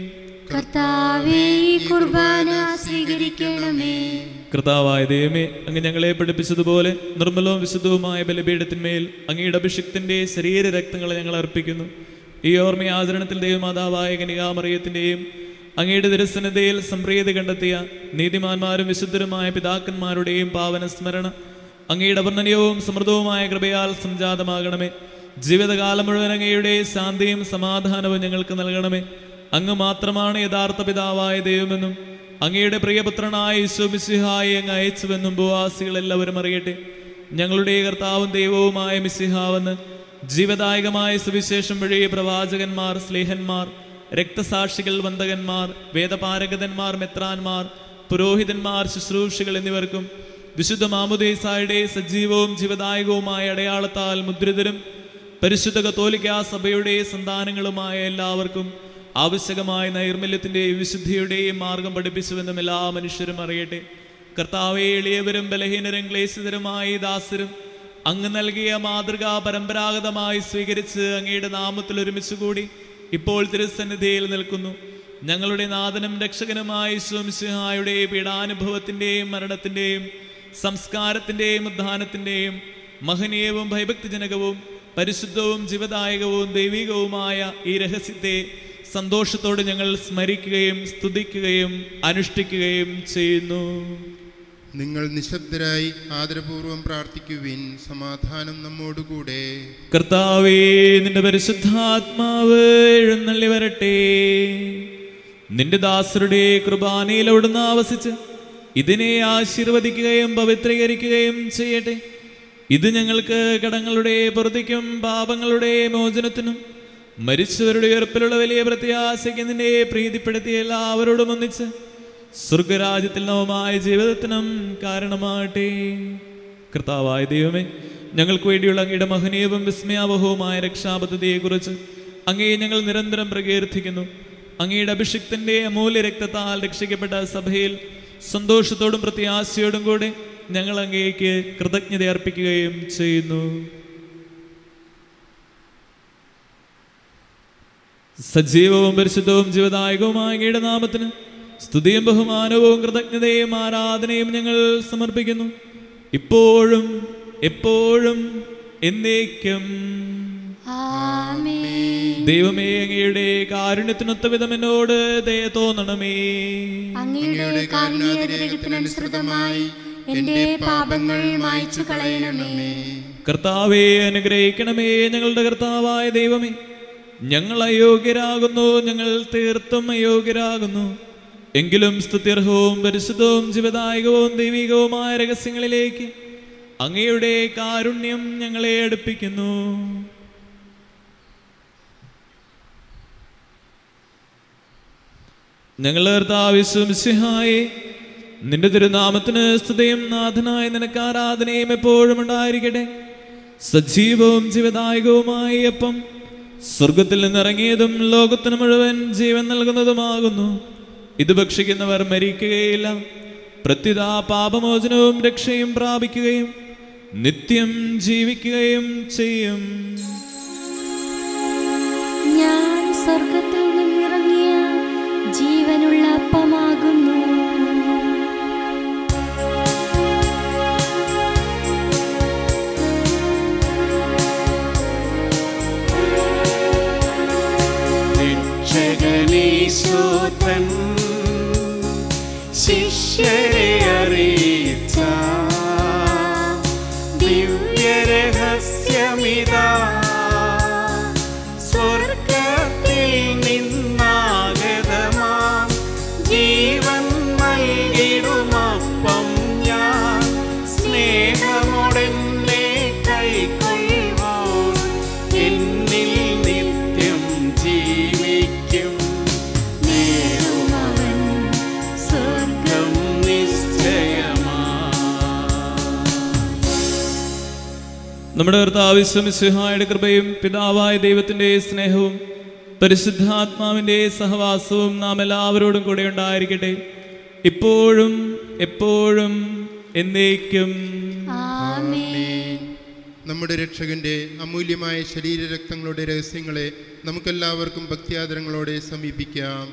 കർത്താവേ ഈ കുർബാന സ്വീകരിക്കണമേ കർത്താവായ ദൈവമേ അങ്ങ് ഞങ്ങളെ പഠിപ്പിച്ചതുപോലെ നിർമ്മലവും വിശുദ്ധവുമായ ബലിപീഠത്തിന്മേൽ അങ്ങയുടെ അഭിഷിക്തന്റെ ശരീര രക്തങ്ങളെ ഞങ്ങൾ അർപ്പിക്കുന്നു ഈ ഓർമ്മയാചരണത്തിൽ ദൈവമാതാവായ കനികാമറിയത്തിൻ്റെയും അങ്ങയുടെ ദരസനതയിൽ സംപ്രീതി കണ്ടെത്തിയ നീതിമാന്മാരും വിശുദ്ധരുമായ പിതാക്കന്മാരുടെയും പാവന സ്മരണ അങ്ങയുടെ വർണ്ണനീയവും സമൃദ്ധവുമായ കൃപയാൽ സംജാതമാകണമേ ജീവിതകാലം മുഴുവൻ അങ്ങയുടെ ശാന്തിയും സമാധാനവും ഞങ്ങൾക്ക് നൽകണമേ അങ്ങ് മാത്രമാണ് യഥാർത്ഥ പിതാവായ ദൈവമെന്നും അങ്ങയുടെ പ്രിയപുത്രനായ യേശുമിസിഹായി അങ്ങ് അയച്ചുവെന്നും ഭൂവാസികൾ എല്ലാവരും അറിയട്ടെ ഞങ്ങളുടെ കർത്താവും ദൈവവുമായ മിസിഹാവെന്ന് ജീവദായകമായ സുവിശേഷം വഴി പ്രവാചകന്മാർ സ്ലേഹന്മാർ രക്തസാക്ഷികൾ വന്ദകന്മാർ വേദപാരഗതന്മാർ മെത്രാന്മാർ പുരോഹിതന്മാർ ശുശ്രൂഷികൾ എന്നിവർക്കും വിശുദ്ധ മാമുദേസായുടെ സജീവവും ജീവദായകവുമായ അടയാളത്താൽ മുദ്രിതരും പരിശുദ്ധ കത്തോലിക്ക സഭയുടെ സന്താനങ്ങളുമായ എല്ലാവർക്കും ആവശ്യകമായ നൈർമല്യത്തിൻ്റെയും വിശുദ്ധിയുടെയും മാർഗം പഠിപ്പിച്ചുവെന്നും എല്ലാ മനുഷ്യരും അറിയട്ടെ കർത്താവെ എളിയവരും ബലഹീനരും ക്ലേശിതരുമായ ഈ ദാസരും അങ്ങ് നൽകിയ മാതൃക പരമ്പരാഗതമായി സ്വീകരിച്ച് അങ്ങയുടെ നാമത്തിൽ ഒരുമിച്ച് കൂടി ഇപ്പോൾ തിരുസന്നിധിയിൽ നിൽക്കുന്നു ഞങ്ങളുടെ നാഥനും രക്ഷകനുമായ സ്വംസിഹായുടെ പീഡാനുഭവത്തിൻ്റെയും മരണത്തിൻ്റെയും സംസ്കാരത്തിൻ്റെയും ഉദ്ധാനത്തിൻ്റെയും മഹനീയവും ഭയഭക്തിജനകവും പരിശുദ്ധവും ജീവദായകവും ദൈവികവുമായ ഈ രഹസ്യത്തെ സന്തോഷത്തോടെ ഞങ്ങൾ സ്മരിക്കുകയും സ്തുതിക്കുകയും അനുഷ്ഠിക്കുകയും ചെയ്യുന്നു നിങ്ങൾ നിശബ്ദരായി ആദരപൂർവം പ്രാർത്ഥിക്കുവിൻ സമാധാനം നമ്മോടുകൂടെ കർത്താവേ നിന്റെ പരിശുദ്ധാത്മാവ് എഴുന്നള്ളി വരട്ടെ നിന്റെ ദാസരുടെ കൃപാനയിൽ അവിടുന്ന് ആവസിച്ച് ഇതിനെ ആശീർവദിക്കുകയും പവിത്രീകരിക്കുകയും ചെയ്യട്ടെ ഇത് ഞങ്ങൾക്ക് കടങ്ങളുടെ പുറത്തേക്കും പാപങ്ങളുടെ മോചനത്തിനും മരിച്ചവരുടെ ഉയർപ്പിലുള്ള വലിയ പ്രത്യാശയ്ക്ക് നിന്നെ പ്രീതിപ്പെടുത്തിയ എല്ലാവരോടും ഒന്നിച്ച് സ്വർഗരാജ്യത്തിൽ നവമായ ജീവിതത്തിനും കാരണമാകട്ടെ കർത്താവായ ദൈവമേ ഞങ്ങൾക്ക് വേണ്ടിയുള്ള അങ്ങയുടെ മഹനീയവും വിസ്മയാവഹവുമായ രക്ഷാപദ്ധതിയെക്കുറിച്ച് അങ്ങയെ ഞങ്ങൾ നിരന്തരം പ്രകീർത്തിക്കുന്നു അങ്ങയുടെ അഭിഷിക്തന്റെ അമൂല്യ രക്തത്താൽ രക്ഷിക്കപ്പെട്ട സഭയിൽ സന്തോഷത്തോടും പ്രത്യാശയോടും കൂടെ ഞങ്ങൾ അങ്ങേക്ക് കൃതജ്ഞത അർപ്പിക്കുകയും ചെയ്യുന്നു സജീവവും പരിശുദ്ധവും ജീവദായകവുമായ അങ്ങയുടെ നാമത്തിന് സ്തുതിയും ബഹുമാനവും കൃതജ്ഞതയും ആരാധനയും ഞങ്ങൾ സമർപ്പിക്കുന്നു ഇപ്പോഴും എപ്പോഴും എന്നേക്കും ആമേൻ ദൈവമേ അങ്ങയുടെ കാരുണ്യത്തിനൊത്ത വിധം എന്നോട് ദയ തോന്നണമേ അങ്ങയുടെ കാരുണ്യത്തിനനുസൃതമായി എന്റെ പാപങ്ങൾ മായ്ച്ചു കളയണമേ കർത്താവെ അനുഗ്രഹിക്കണമേ ഞങ്ങളുടെ കർത്താവായ ദൈവമേ ഞങ്ങൾ അയോഗ്യരാകുന്നു ഞങ്ങൾ തീർത്തും അയോഗ്യരാകുന്നു എങ്കിലും സ്തുത്യർഹവും പരിശുദ്ധവും ജീവദായകവും ദൈവികവുമായ രഹസ്യങ്ങളിലേക്ക് അങ്ങയുടെ കാരുണ്യം ഞങ്ങളെ അടുപ്പിക്കുന്നു ഞങ്ങളുടെ കർത്താവിശ്വസിഹായെ നിന്റെ തിരുനാമത്തിന് സ്തുതയും നാഥനായ നിനക്ക് ആരാധനയും എപ്പോഴും ഉണ്ടായിരിക്കട്ടെ സജീവവും ജീവദായകവുമായ ഈ അപ്പം സ്വർഗത്തിൽ നിന്നിറങ്ങിയതും ലോകത്തിന് മുഴുവൻ ജീവൻ നൽകുന്നതുമാകുന്നു ഇത് ഭക്ഷിക്കുന്നവർ മരിക്കുകയില്ല പ്രത്യുത പാപമോചനവും രക്ഷയും പ്രാപിക്കുകയും നിത്യം ജീവിക്കുകയും ചെയ്യും ഞാൻ സ്വർഗത്തിൽ നിന്നിറങ്ങിയ ജീവനുള്ള അപ്പമാകുന്നു രക്ഷകനീശോധൻ ശിഷ്യരെ അറിയിച്ച ദിവ്യരഹസ്യമിതാ സ്വർഗത്തിൽ നിന്നാഗതമാം ജീവൻ നൽകിടുമപ്പം ഞാൻ സ്നേഹമോടെന്നെ കൈക്കൊള്ളുവോൻ എന്നിൽ നിത്യം ജീവിക്കും നേരുമവൻ സ്വർഗം നിശ്ചയമാ നമ്മുടെ കർത്താവിശ്വമിസിഹായുടെ കൃപയും പിതാവായ ദൈവത്തിന്റെ സ്നേഹവും പരിശുദ്ധാത്മാവിന്റെ സഹവാസവും നാം എല്ലാവരോടും കൂടെ ഉണ്ടായിരിക്കട്ടെ ഇപ്പോഴും എപ്പോഴും എന്നേക്കും ആമേൻ നമ്മുടെ രക്ഷകന്റെ അമൂല്യമായ ശരീരരക്തങ്ങളുടെ രഹസ്യങ്ങളെ നമുക്കെല്ലാവർക്കും ഭക്തിയാദരങ്ങളോടെ സമീപിക്കാം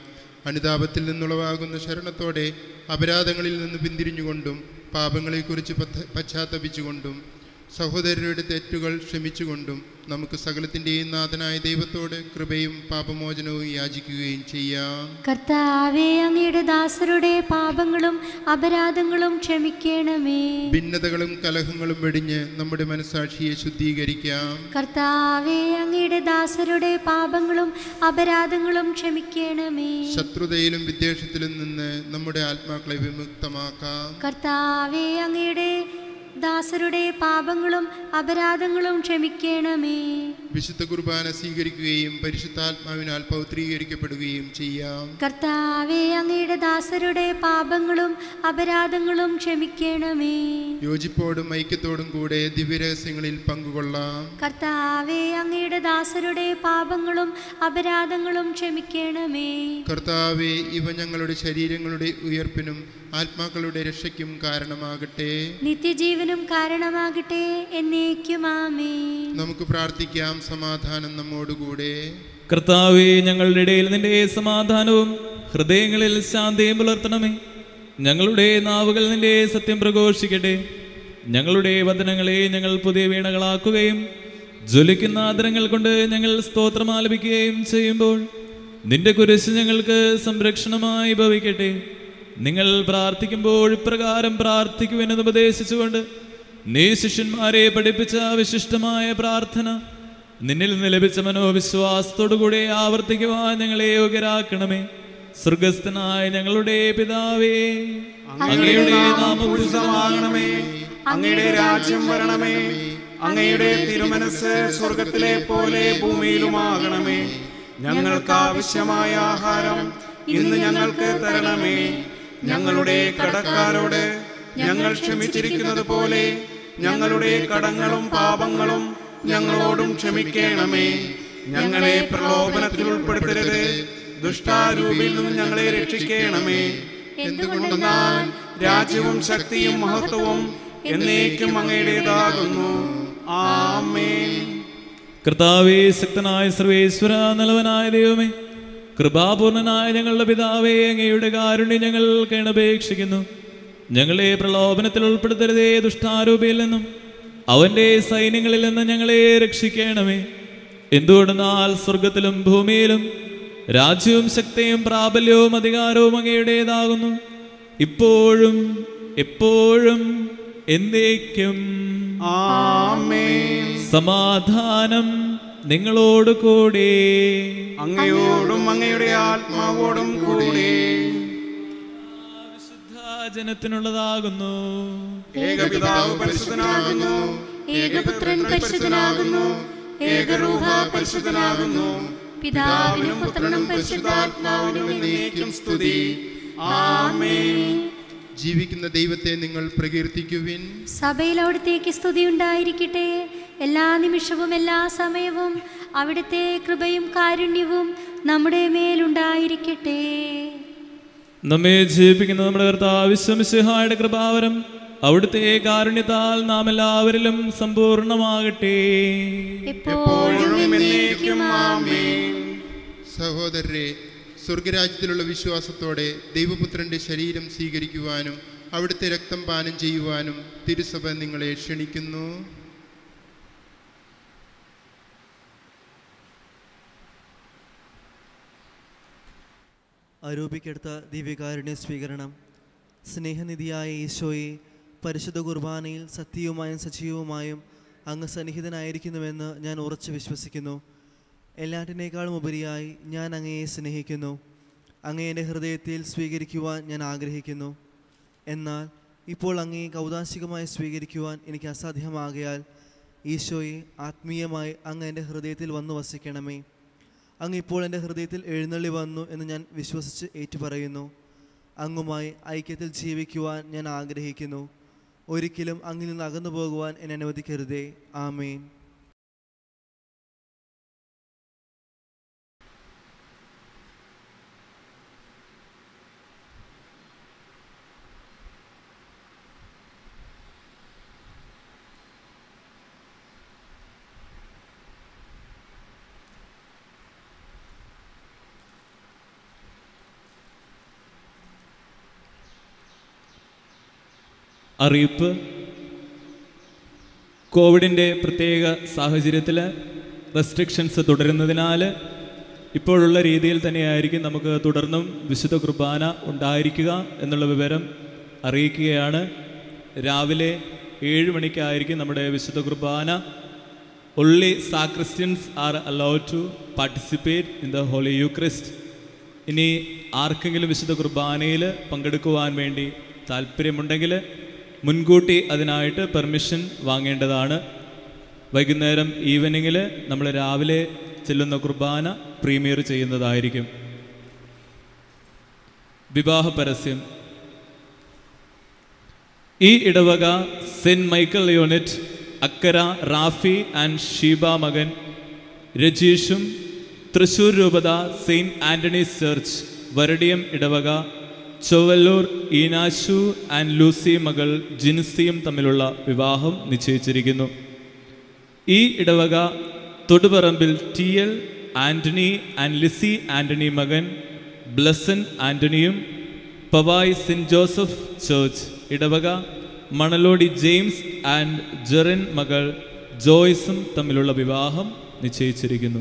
അനുതാപത്തിൽ നിന്നുളവാകുന്ന ശരണത്തോടെ അപരാധങ്ങളിൽ നിന്ന് പിന്തിരിഞ്ഞുകൊണ്ടും പാപങ്ങളെക്കുറിച്ച് പദ്ധ- പശ്ചാത്തപിച്ചുകൊണ്ടും സഹോദരരുടെ തെറ്റുകൾ ക്ഷമിച്ചുകൊണ്ടും നമുക്ക് സകലത്തിൻ്റെയും നാഥനായ ദൈവത്തോട് കൃപയും പാപമോചനവും യാചിക്കുകയും ചെയ്യാം കർത്താവേ അങ്ങയുടെ ദാസരുടെ പാപങ്ങളും അപരാധങ്ങളും ക്ഷമിക്കണമേ ഭിന്നതകളും കലഹങ്ങളും വെടിഞ്ഞ് നമ്മുടെ മനസാക്ഷിയെ ശുദ്ധീകരിക്കാം കർത്താവേ അങ്ങയുടെ ദാസരുടെ പാപങ്ങളും അപരാധങ്ങളും ക്ഷമിക്കണമേ ശത്രുതയിലും വിദ്വേഷത്തിലും നിന്ന് നമ്മുടെ ആത്മാക്കളെ വിമുക്തമാക്കാം കർത്താവേ അങ്ങയുടെ ദാസരുടെ പാപങ്ങളും അപരാധങ്ങളും ക്ഷമിക്കണമേ വിശുദ്ധ കുർബാന സ്വീകരിക്കുകയും പരിശുദ്ധാത്മാവിനാൽ പൗത്രീകരിക്കപ്പെടുകയും ചെയ്യാം കർത്താവേ അങ്ങയുടെ ദാസരുടെ പാപങ്ങളും അപരാധങ്ങളും ക്ഷമിക്കണമേ യോജിപ്പോടും ഐക്യത്തോടും കൂടെ ദിവ്യരഹസ്യങ്ങളിൽ പങ്കുകൊള്ളാം കർത്താവേ അങ്ങയുടെ ദാസരുടെ പാപങ്ങളും അപരാധങ്ങളും ക്ഷമിക്കണമേ കർത്താവെ ഇവ ഞങ്ങളുടെ ശരീരങ്ങളുടെ ഉയർപ്പിനും ആത്മാക്കളുടെ രക്ഷയ്ക്കും കാരണമാകട്ടെ നിത്യജീവനും കാരണമാകട്ടെ എന്നേക്കും ആമേ നമുക്ക് പ്രാർത്ഥിക്കാം സമാധാനം നമ്മോടുകൂടെ കർത്താവേ ഞങ്ങളുടെ ഇടയിൽ നിന്റെ സമാധാനവും ഹൃദയങ്ങളിൽ ശാന്തിയും പുലർത്തണമേ ഞങ്ങളുടെ നാവുകൾ നിന്റെ സത്യം പ്രഘോഷിക്കട്ടെ ഞങ്ങളുടെ വചനങ്ങളെ ഞങ്ങൾ പുതിയ വീണകളാക്കുകയും ജ്വലിക്കുന്ന ആദരങ്ങൾ കൊണ്ട് ഞങ്ങൾ സ്തോത്രം ആലപിക്കുകയും ചെയ്യുമ്പോൾ നിന്റെ കുരിശ് ഞങ്ങൾക്ക് സംരക്ഷണമായി ഭവിക്കട്ടെ നിങ്ങൾ പ്രാർത്ഥിക്കുമ്പോൾ ഇപ്രകാരം പ്രാർത്ഥിക്കുമെന്ന് ഉപദേശിച്ചുകൊണ്ട് നീ ശിഷ്യന്മാരെ പഠിപ്പിച്ച വിശിഷ്ടമായ പ്രാർത്ഥന നിന്നിൽ നിന്ന് ലഭിച്ച മനോവിശ്വാസത്തോടുകൂടി ആവർത്തിക്കുവാൻ ഞങ്ങളെ യോഗ്യരാക്കണമേ സ്വർഗസ്ഥനായ ഞങ്ങളുടെ പിതാവേ അങ്ങയുടെ നാമം ഉത്സവമാകണമേ അങ്ങയുടെ രാജ്യം വരണമേ അങ്ങയുടെ തിരുമനസ് സ്വർഗത്തിലെ പോലെ ഭൂമിയിലുമാകണമേ ഞങ്ങൾക്ക് ആവശ്യമായ ആഹാരം ഇന്ന് ഞങ്ങൾക്ക് തരണമേ ഞങ്ങളുടെ കടക്കാരോട് ഞങ്ങൾ ക്ഷമിച്ചിരിക്കുന്നത് പോലെ ഞങ്ങളുടെ കടങ്ങളും പാപങ്ങളും ഞങ്ങളോടും ക്ഷമിക്കണമേ ഞങ്ങളെ പ്രലോഭനത്തിൽ ഉൾപ്പെടുത്തരുത് ദുഷ്ടാരൂപിയിൽ നിന്ന് ഞങ്ങളെ രക്ഷിക്കണമേ എന്തുകൊണ്ടെന്നാൽ രാജ്യവും ശക്തിയും മഹത്വവും എന്നേക്കും അങ്ങയുടേതാകുന്നു ആമേൻ കർത്താവേ ശക്തനായ സർവേശ്വര നലവനായ ദൈവമേ കൃപാപൂർണനായ ഞങ്ങളുടെ പിതാവേ അങ്ങയുടെ കാരുണ്യം ഞങ്ങൾ കേണപേക്ഷിക്കുന്നു ഞങ്ങളെ പ്രലോഭനത്തിൽ ഉൾപ്പെടുത്തരുതേ ദുഷ്ടാരൂപിയിൽ നിന്നും അവന്റെ സൈന്യങ്ങളിൽ നിന്ന് ഞങ്ങളെ രക്ഷിക്കണമേ എന്തുകൊണ്ടെന്നാൽ സ്വർഗത്തിലും ഭൂമിയിലും രാജ്യവും ശക്തിയും പ്രാബല്യവും അധികാരവും അങ്ങയുടേതാകുന്നു ഇപ്പോഴും എപ്പോഴും എന്നേക്കും ആമേൻ സമാധാനം നിങ്ങളോട് കൂടെ അങ്ങയോടും അങ്ങയുടെ ആത്മാവോടും കൂടി ജനത്തിനുള്ളതാകുന്നു ഏകപിതാവ് പരിശുദ്ധനാകുന്നു ഏകപുത്രൻ പരിശുദ്ധനാകുന്നു ഏകരൂഹ പരിശുദ്ധനാകുന്നു പിതാവിനും പുത്രനും പരിശുദ്ധാത്മാവിനും എന്നേക്കും സ്തുതി ആമേൻ ജീവിക്കുന്ന ദൈവത്തെ നിങ്ങൾ പ്രകീർത്തിക്കുവിൻ സഭയിൽ അവിടുത്തേക്ക് സ്തുതി ഉണ്ടായിരിക്കട്ടെ എല്ലാ നിമിഷവും എല്ലാ സമയവും അവിടുത്തെ കൃപയും കാരുണ്യവും നമ്മുടെ മേലുണ്ടായിരിക്കട്ടെ നമ്മെ ജീവിപ്പിക്കുന്ന നമ്മുടെ കർത്താവ് വിശ്വമിശിഹായുടെ കൃപാവരം അവിടുത്തെ കാരുണ്യത്താൽ നാം എല്ലാവരിലും സമ്പൂർണ്ണമാകട്ടെ എപ്പോഴും എന്നേക്കും ആമേൻ സഹോദരരെ സ്വർഗരാജ്യത്തിലുള്ള വിശ്വാസത്തോടെ ദൈവപുത്രന്റെ ശരീരം സ്വീകരിക്കുവാനും അവിടുത്തെ രക്തം പാനം ചെയ്യുവാനും തിരുസഭ നിങ്ങളെ ക്ഷണിക്കുന്നു ആരോപിക്കെടുത്ത ദിവ്യകാരുണ്യ സ്വീകരണം സ്നേഹനിധിയായ ഈശോയെ പരിശുദ്ധ കുർബാനയിൽ സത്യവുമായും സജീവവുമായും അങ്ങ് സന്നിഹിതനായിരിക്കുന്നുവെന്ന് ഞാൻ ഉറച്ചു വിശ്വസിക്കുന്നു എല്ലാറ്റിനേക്കാളും ഉപരിയായി ഞാൻ അങ്ങയെ സ്നേഹിക്കുന്നു അങ്ങയെ എൻ്റെ ഹൃദയത്തിൽ സ്വീകരിക്കുവാൻ ഞാൻ ആഗ്രഹിക്കുന്നു എന്നാൽ ഇപ്പോൾ അങ്ങയെ കൗതാശികമായി സ്വീകരിക്കുവാൻ എനിക്ക് അസാധ്യമാകയാൽ ഈശോയെ ആത്മീയമായി അങ്ങ് എൻ്റെ ഹൃദയത്തിൽ വന്നു വസിക്കണമേ അങ്ങ് ഇപ്പോൾ എൻ്റെ ഹൃദയത്തിൽ എഴുന്നള്ളി വന്നു എന്ന് ഞാൻ വിശ്വസിച്ച് ഏറ്റുപറയുന്നു അങ്ങുമായി ഐക്യത്തിൽ ജീവിക്കുവാൻ ഞാൻ ആഗ്രഹിക്കുന്നു ഒരിക്കലും അങ്ങിൽ നിന്ന് അകന്നു പോകുവാൻ എന്നെ അനുവദിക്കരുതേ ആമേൻ അറിയിപ്പ് കോവിഡിൻ്റെ പ്രത്യേക സാഹചര്യത്തിൽ റെസ്ട്രിക്ഷൻസ് തുടരുന്നതിനാൽ ഇപ്പോഴുള്ള രീതിയിൽ തന്നെയായിരിക്കും നമുക്ക് തുടർന്നും വിശുദ്ധ കുർബാന ഉണ്ടായിരിക്കുക എന്നുള്ള വിവരം അറിയിക്കുകയാണ് രാവിലെ ഏഴ് മണിക്കായിരിക്കും നമ്മുടെ വിശുദ്ധ കുർബാന only sacristans are allowed to participate in the holy Eucharist ഇനി ആർക്കെങ്കിലും വിശുദ്ധ കുർബാനയിൽ പങ്കെടുക്കുവാൻ വേണ്ടി താല്പര്യമുണ്ടെങ്കിൽ മുൻകൂട്ടി അതിനായിട്ട് പെർമിഷൻ വാങ്ങേണ്ടതാണ് വൈകുന്നേരം ഈവനിങ്ങിൽ നമ്മൾ രാവിലെ ചെല്ലുന്ന കുർബാന പ്രീമിയർ ചെയ്യുന്നതായിരിക്കും വിവാഹ പരസ്യം ഈ ഇടവക saint Michael unit Akkara Rafi and Sheeba മകൻ രജീഷും തൃശൂർ രൂപത സെയിൻറ്റ് ആൻ്റണീസ് ചർച്ച് വരടിയം ഇടവക ചൊവ്വല്ലൂർ ഈനാശു ആൻഡ് ലൂസി മകൾ ജിൻസിയും തമ്മിലുള്ള വിവാഹം നിശ്ചയിച്ചിരിക്കുന്നു ഈ ഇടവക Thoduparambil T L Antony and Lizy Antony മകൻ ബ്ലസൻ ആൻ്റണിയും പവായ് സെൻറ്റ് ജോസഫ് ചേർച്ച് ഇടവക മണലോടി ജെയിംസ് ആൻഡ് ജെറിൻ മകൾ ജോയ്സും തമ്മിലുള്ള വിവാഹം നിശ്ചയിച്ചിരിക്കുന്നു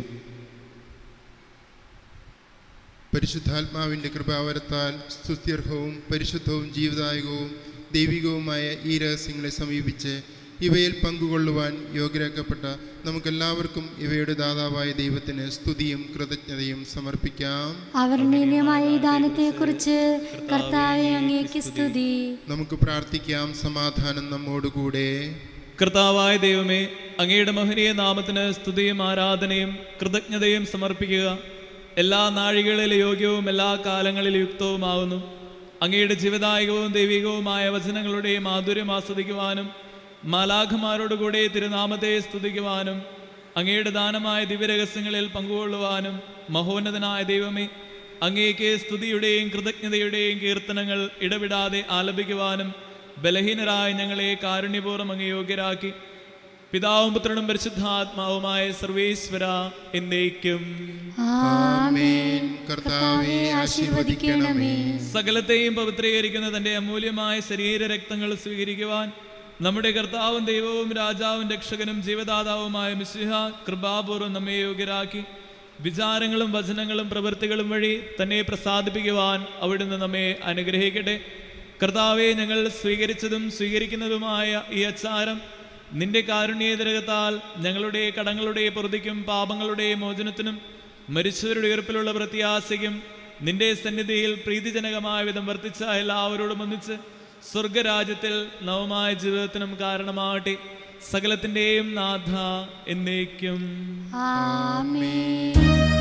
പരിശുദ്ധാത്മാവിൻ്റെ കൃപാവരത്താൽ സ്തുത്യർഹവും പരിശുദ്ധവും ജീവദായകവും ദൈവികവുമായ ഈ രഹസ്യങ്ങളെ സമീപിച്ച് ഇവയിൽ പങ്കുകൊള്ളുവാൻ യോഗ്യരാക്കപ്പെട്ട നമുക്കെല്ലാവർക്കും ഇവയുടെ ദാതാവായ ദൈവത്തിന് സ്തുതിയും കൃതജ്ഞതയും സമർപ്പിക്കാം അവർണ്ണീയമായ ഈ ദാനത്തെക്കുറിച്ച് കർത്താവെ അങ്ങേക്ക് സ്തുതി നമുക്ക് പ്രാർത്ഥിക്കാം സമാധാനം നമ്മോടുകൂടെ കർത്താവായ ദൈവമേ അങ്ങയുടെ മഹനീയ നാമത്തിന് സ്തുതിയും ആരാധനയും കൃതജ്ഞതയും സമർപ്പിക്കുക എല്ലാ നാഴികളിലും യോഗ്യവും എല്ലാ കാലങ്ങളിലും യുക്തവുമാകുന്നു അങ്ങയുടെ ജീവദായകവും ദൈവികവുമായ വചനങ്ങളുടെ മാധുര്യം ആസ്വദിക്കുവാനും മാലാഖമാരോടുകൂടി തിരുനാമത്തെ സ്തുതിക്കുവാനും അങ്ങയുടെ ദാനമായ ദിവ്യരഹസ്യങ്ങളിൽ പങ്കുകൊള്ളുവാനും മഹോന്നതനായ ദൈവമേ അങ്ങേക്ക് സ്തുതിയുടെയും കൃതജ്ഞതയുടെയും കീർത്തനങ്ങൾ ഇടവിടാതെ ആലപിക്കുവാനും ബലഹീനരായ ഞങ്ങളെ കാരുണ്യപൂർവ്വം അങ്ങ് യോഗ്യരാക്കി പിതാവും പുത്രനും പരിശുദ്ധാത്മാവുമായ സർവേശ്വര എന്നേക്കും ആമേൻ കർത്താവെ ആശീർവദിക്കണമേ സകലത്തെയും പവിത്രീകരിക്കുന്ന തൻ്റെ അമൂല്യമായ ശരീര രക്തങ്ങൾ സ്വീകരിക്കുവാൻ നമ്മുടെ കർത്താവും ദൈവവും രാജാവും രക്ഷകനും ജീവദാതാവുമായ മിശിഹ കൃപാപൂർവ്വം നമ്മെ യോഗ്യരാക്കി വിചാരങ്ങളും വചനങ്ങളും പ്രവൃത്തികളും വഴി തന്നെ പ്രസാദിപ്പിക്കുവാൻ അവിടുന്ന് നമ്മെ അനുഗ്രഹിക്കട്ടെ കർത്താവെ ഞങ്ങൾ സ്വീകരിച്ചതും സ്വീകരിക്കുന്നതുമായ ഈ അച്ചാരം നിന്റെ കാരുണ്യേതരകത്താൽ ഞങ്ങളുടെ കടങ്ങളുടെ പൊറുതിക്കും പാപങ്ങളുടെ മോചനത്തിനും മരിച്ചവരുടെ ഉയർപ്പിലുള്ള പ്രത്യാശയ്ക്കും നിന്റെ സന്നിധിയിൽ പ്രീതിജനകമായ വിധം വർത്തിച്ച എല്ലാവരോടും ഒന്നിച്ച് സ്വർഗരാജ്യത്തിൽ നവമായ ജീവിതത്തിനും കാരണമാകട്ടെ സകലത്തിൻ്റെയും നാഥ എന്നേക്കും ആമേൻ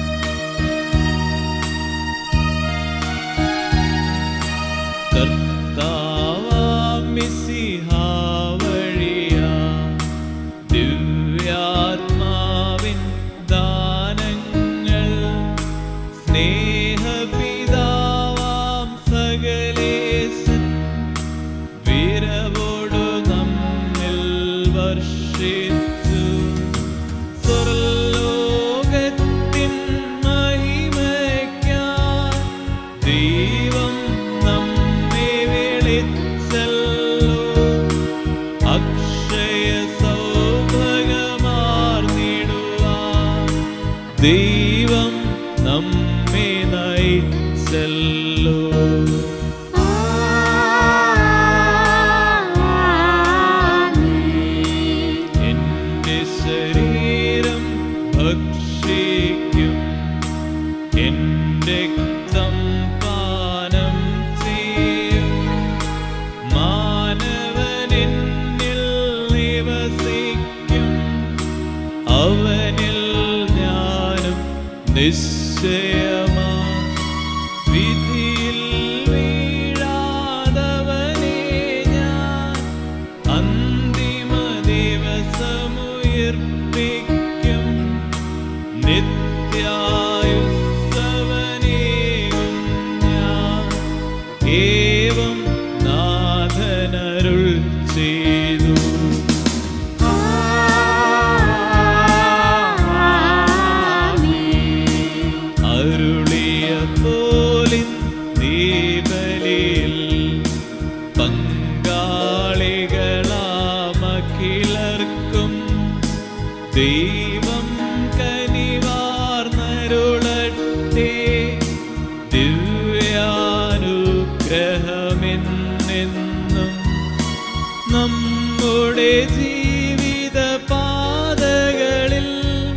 കർത്താവാം മിശിഹാ വഴിയാ ദിവ്യാത്മാവിൻ ദാനങ്ങൾ സ്നേഹപിതാവാം സകലേശൻ വിരവോടു നമ്മിൽ വർഷിച്ചു സ്വർലോകത്തിൻ മഹിമയ്ക്കായി ദൈവം നമ്മെ വിളിച്ചല്ലോ അക്ഷയ സൗഭഗമാർന്നിടുവാൻ ദൈവം നമ്മെ നയിച്ചല്ലോ എന്റെ ശരീരം ഭക്ഷിക്കും എന്റെ രക്തം പാനം ചെയ്യും മാനവനെന്നിൽ നിവസിക്കും അവനിൽ ഞാനും നിശ്ചയമാ വിധിയിൽ വീഴാതവനെ ഞാൻ അന്തിമ ദിവസമുയർപ്പിക്കും നിത്യായുസ്സവനേകും ഞാൻ ഏവം നാഥനരുൾ ചെയ്തു അരുളിയ പോലിൻ ദീപലിൽ പങ്കാളികളാകാൻ നമ്മുടെ ജീവിത പാതകളിൽ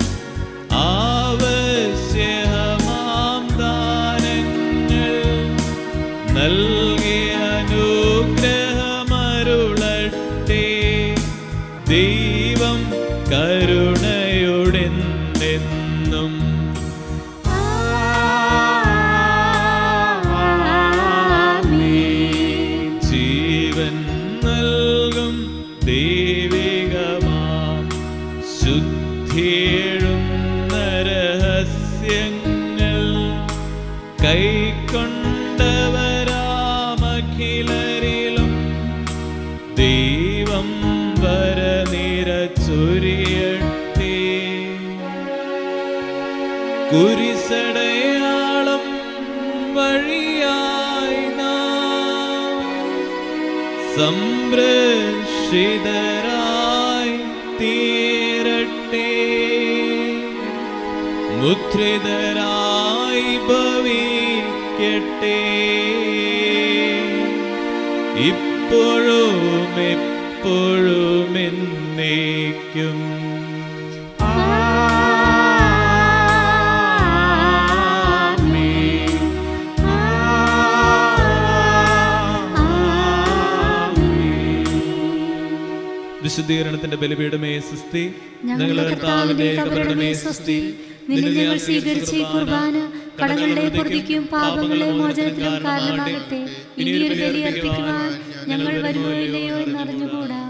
ആവശ്യമാം ദാനങ്ങൾ നൽകി അനുഗ്രഹമരുളട്ടെ ദൈവം കരുണയുടെന്നെന്നും ജീവൻ നൽകും ദൈവികമാം ശുദ്ധിയെഴുന്ന രഹസ്യങ്ങൾ കൈക്കൊണ്ടവരാമഖിലരിലും ദൈവം വരനിരച്ചൊരിയട്ടെ കുരിശടയാളം വഴിയായി നാം സംരക്ഷിതരായി തീരട്ടെ മുദ്രിതരായി ഭവിക്കട്ടെ ഇപ്പോഴും എപ്പോഴും എന്നേക്കും വിശുദ്ധീകരണത്തിന്റെ ബലിപീഠമേ സുസ്തി ഞങ്ങളുടെ കർത്താവിന്റെ കബറിടമേ സ്വസ്തി നിന്നെ ഞങ്ങൾ സ്വീകരിച്ച ഈ കുർബാന കടങ്ങളുടെ പൂർത്തിക്കും പാപങ്ങളുടെ മോചനത്തിനും കാരണമാകട്ടെ ഇനിയൊരു ബലി അർപ്പിക്കുവാൻ ഞങ്ങൾ വരുമോ ഇല്ലയോ എന്നറിഞ്ഞുകൂടാ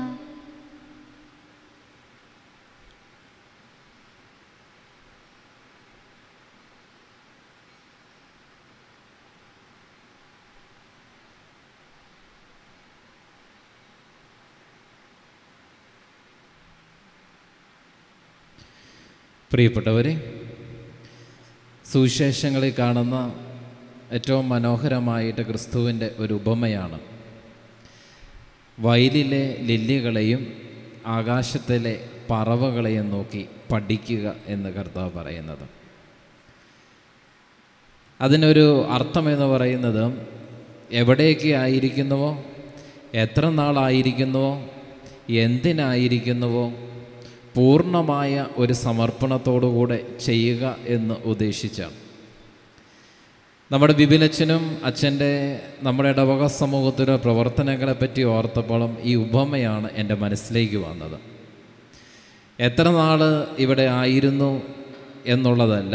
പ്രിയപ്പെട്ടവരെ സുവിശേഷങ്ങളിൽ കാണുന്ന ഏറ്റവും മനോഹരമായിട്ട് ക്രിസ്തുവിൻ്റെ ഒരു ഉപമയാണ് വയലിലെ ലില്ലികളെയും ആകാശത്തിലെ പറവകളെയും നോക്കി പഠിക്കുക എന്ന് കർത്താവ് പറയുന്നത് അതിനൊരു അർത്ഥമെന്ന് പറയുന്നത് എവിടെയൊക്കെ ആയിരിക്കുന്നുവോ എത്ര നാളായിരിക്കുന്നുവോ എന്തിനായിരിക്കുന്നുവോ പൂർണ്ണമായ ഒരു സമർപ്പണത്തോടുകൂടെ ചെയ്യുക എന്ന് ഉദ്ദേശിച്ചാണ് നമ്മുടെ ബിബിലച്ഛനും അച്ഛൻ്റെ നമ്മുടെ ഇടവക സമൂഹത്തിലെ പ്രവർത്തനങ്ങളെ പറ്റി ഓർത്തപ്പോഴും ഈ ഉപമയാണ് എൻ്റെ മനസ്സിലേക്ക് വന്നത് എത്ര നാൾ ഇവിടെ ആയിരുന്നു എന്നുള്ളതല്ല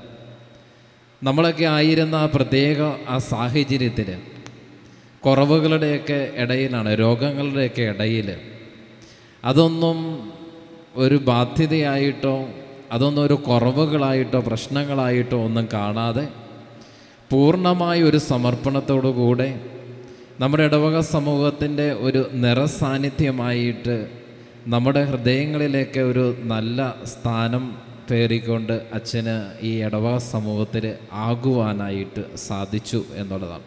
നമ്മളൊക്കെ ആയിരുന്ന ആ പ്രത്യേക ആ സാഹചര്യത്തിൽ കുറവുകളുടെയൊക്കെ ഇടയിലാണ് രോഗങ്ങളുടെയൊക്കെ ഇടയിൽ അതൊന്നും ഒരു ബാധ്യതയായിട്ടോ അതൊന്നും ഒരു കുറവുകളായിട്ടോ പ്രശ്നങ്ങളായിട്ടോ ഒന്നും കാണാതെ പൂർണ്ണമായ ഒരു സമർപ്പണത്തോടു കൂടെ നമ്മുടെ ഇടവക സമൂഹത്തിൻ്റെ ഒരു നിറസാന്നിധ്യമായിട്ട് നമ്മുടെ ഹൃദയങ്ങളിലേക്ക് ഒരു നല്ല സ്ഥാനം പേറിക്കൊണ്ട് അച്ഛന് ഈ ഇടവക സമൂഹത്തിൽ ആകുവാനായിട്ട് സാധിച്ചു എന്നുള്ളതാണ്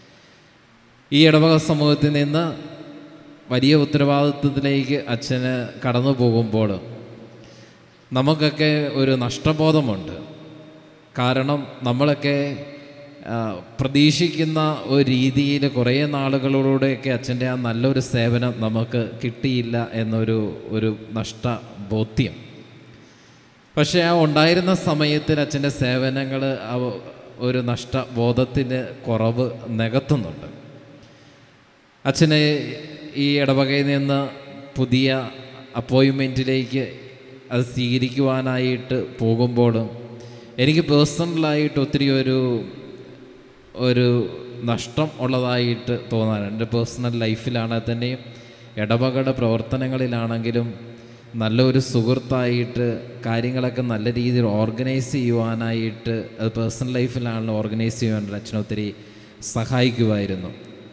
ഈ ഇടവക സമൂഹത്തിൽ നിന്ന് വലിയ ഉത്തരവാദിത്വത്തിലേക്ക് അച്ഛന് കടന്നു പോകുമ്പോൾ നമുക്കൊക്കെ ഒരു നഷ്ടബോധമുണ്ട് കാരണം നമ്മളൊക്കെ ആ, പ്രതീക്ഷിക്കുന്ന ഒരു രീതിയിൽ കുറേ നാളുകളിലൂടെയൊക്കെ അച്ഛൻ്റെ ആ നല്ലൊരു സേവനം നമുക്ക് കിട്ടിയില്ല എന്നൊരു ഒരു നഷ്ടബോധ്യം പക്ഷേ ആ ഉണ്ടായിരുന്ന സമയത്തിൽ അച്ഛൻ്റെ സേവനങ്ങൾ ഒരു നഷ്ടബോധത്തിന് കുറവ് നികത്തുന്നുണ്ട് അച്ഛന് ഈ ഇടവകയിൽ നിന്ന് പുതിയ അപ്പോയിൻമെൻറ്റിലേക്ക് അത് സ്വീകരിക്കുവാനായിട്ട് പോകുമ്പോൾ എനിക്ക് പേഴ്സണലായിട്ട് ഒത്തിരി ഒരു ഒരു നഷ്ടം ഉള്ളതായിട്ട് തോന്നാറുണ്ട് എൻ്റെ പേഴ്സണൽ ലൈഫിലാണെങ്കിൽ തന്നെയും ഇടവകയുടെ പ്രവർത്തനങ്ങളിലാണെങ്കിലും നല്ലൊരു സുഹൃത്തായിട്ട് കാര്യങ്ങളൊക്കെ നല്ല രീതിയിൽ ഓർഗനൈസ് ചെയ്യുവാനായിട്ട് അത് പേഴ്സണൽ ലൈഫിലാണെങ്കിലും ഓർഗനൈസ് ചെയ്യുവാനായിട്ട് അച്ഛനെ ഒത്തിരി സഹായിക്കുമായിരുന്നു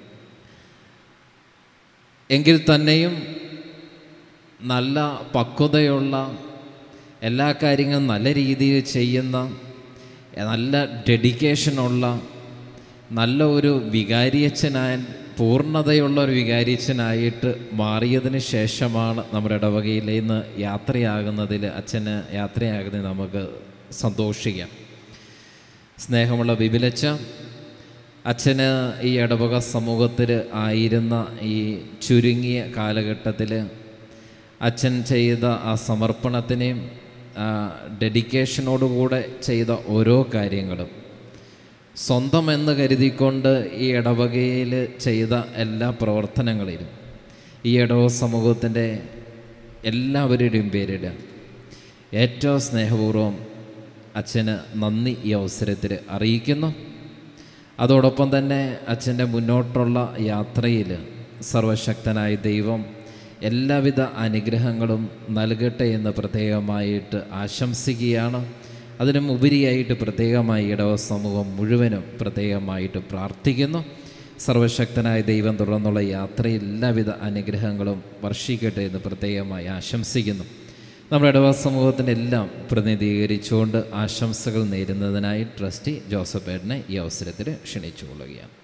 എങ്കിൽ തന്നെയും നല്ല പക്വതയുള്ള എല്ലാ കാര്യങ്ങളും നല്ല രീതിയിൽ ചെയ്യുന്ന നല്ല ഡെഡിക്കേഷനുള്ള നല്ല ഒരു വികാരിയച്ഛനായ പൂർണ്ണതയുള്ള ഒരു വികാരിയച്ഛനായിട്ട് മാറിയതിന് ശേഷമാണ് നമ്മുടെ ഇടവകയിൽ നിന്ന് യാത്രയാകുന്നതിൽ അച്ഛന് യാത്രയാകുന്നതിൽ നമുക്ക് സന്തോഷിക്കാം സ്നേഹമുള്ള ബിബിലച്ച അച്ഛന് ഈ ഇടവക സമൂഹത്തിൽ ആയിരുന്ന ഈ ചുരുങ്ങിയ കാലഘട്ടത്തിൽ അച്ഛൻ ചെയ്ത ആ സമർപ്പണത്തിനെയും ആ ഡെഡിക്കേഷനോടുകൂടെ ചെയ്ത ഓരോ കാര്യങ്ങളും സ്വന്തം എന്ന് കരുതിക്കൊണ്ട് ഈ ഇടവകയിൽ ചെയ്ത എല്ലാ പ്രവർത്തനങ്ങളിലും ഈ ഇടവ സമൂഹത്തിൻ്റെ എല്ലാവരുടെയും പേരിൽ ഏറ്റവും സ്നേഹപൂർവ്വം അച്ഛന് നന്ദി ഈ അവസരത്തിൽ അറിയിക്കുന്നു അതോടൊപ്പം തന്നെ അച്ഛൻ്റെ മുന്നോട്ടുള്ള യാത്രയിൽ സർവശക്തനായ ദൈവം എല്ലാവിധ അനുഗ്രഹങ്ങളും നൽകട്ടെ എന്ന് പ്രത്യേകമായിട്ട് ആശംസിക്കുകയാണ് അതിനും ഉപരിയായിട്ട് പ്രത്യേകമായി ഇടവ സമൂഹം മുഴുവനും പ്രത്യേകമായിട്ട് പ്രാർത്ഥിക്കുന്നു സർവശക്തനായ ദൈവം തുടർന്നുള്ള യാത്രയിൽ എല്ലാവിധ അനുഗ്രഹങ്ങളും വർഷിക്കട്ടെ എന്ന് പ്രത്യേകമായി ആശംസിക്കുന്നു നമ്മുടെ ഇടവ സമൂഹത്തിൻ്റെ എല്ലാം പ്രതിനിധീകരിച്ചുകൊണ്ട് ആശംസകൾ നേരുന്നതിനായി ട്രസ്റ്റി ജോസഫ് ഏട്ടനെ ഈ അവസരത്തിൽ ക്ഷണിച്ചുകൊള്ളുകയാണ്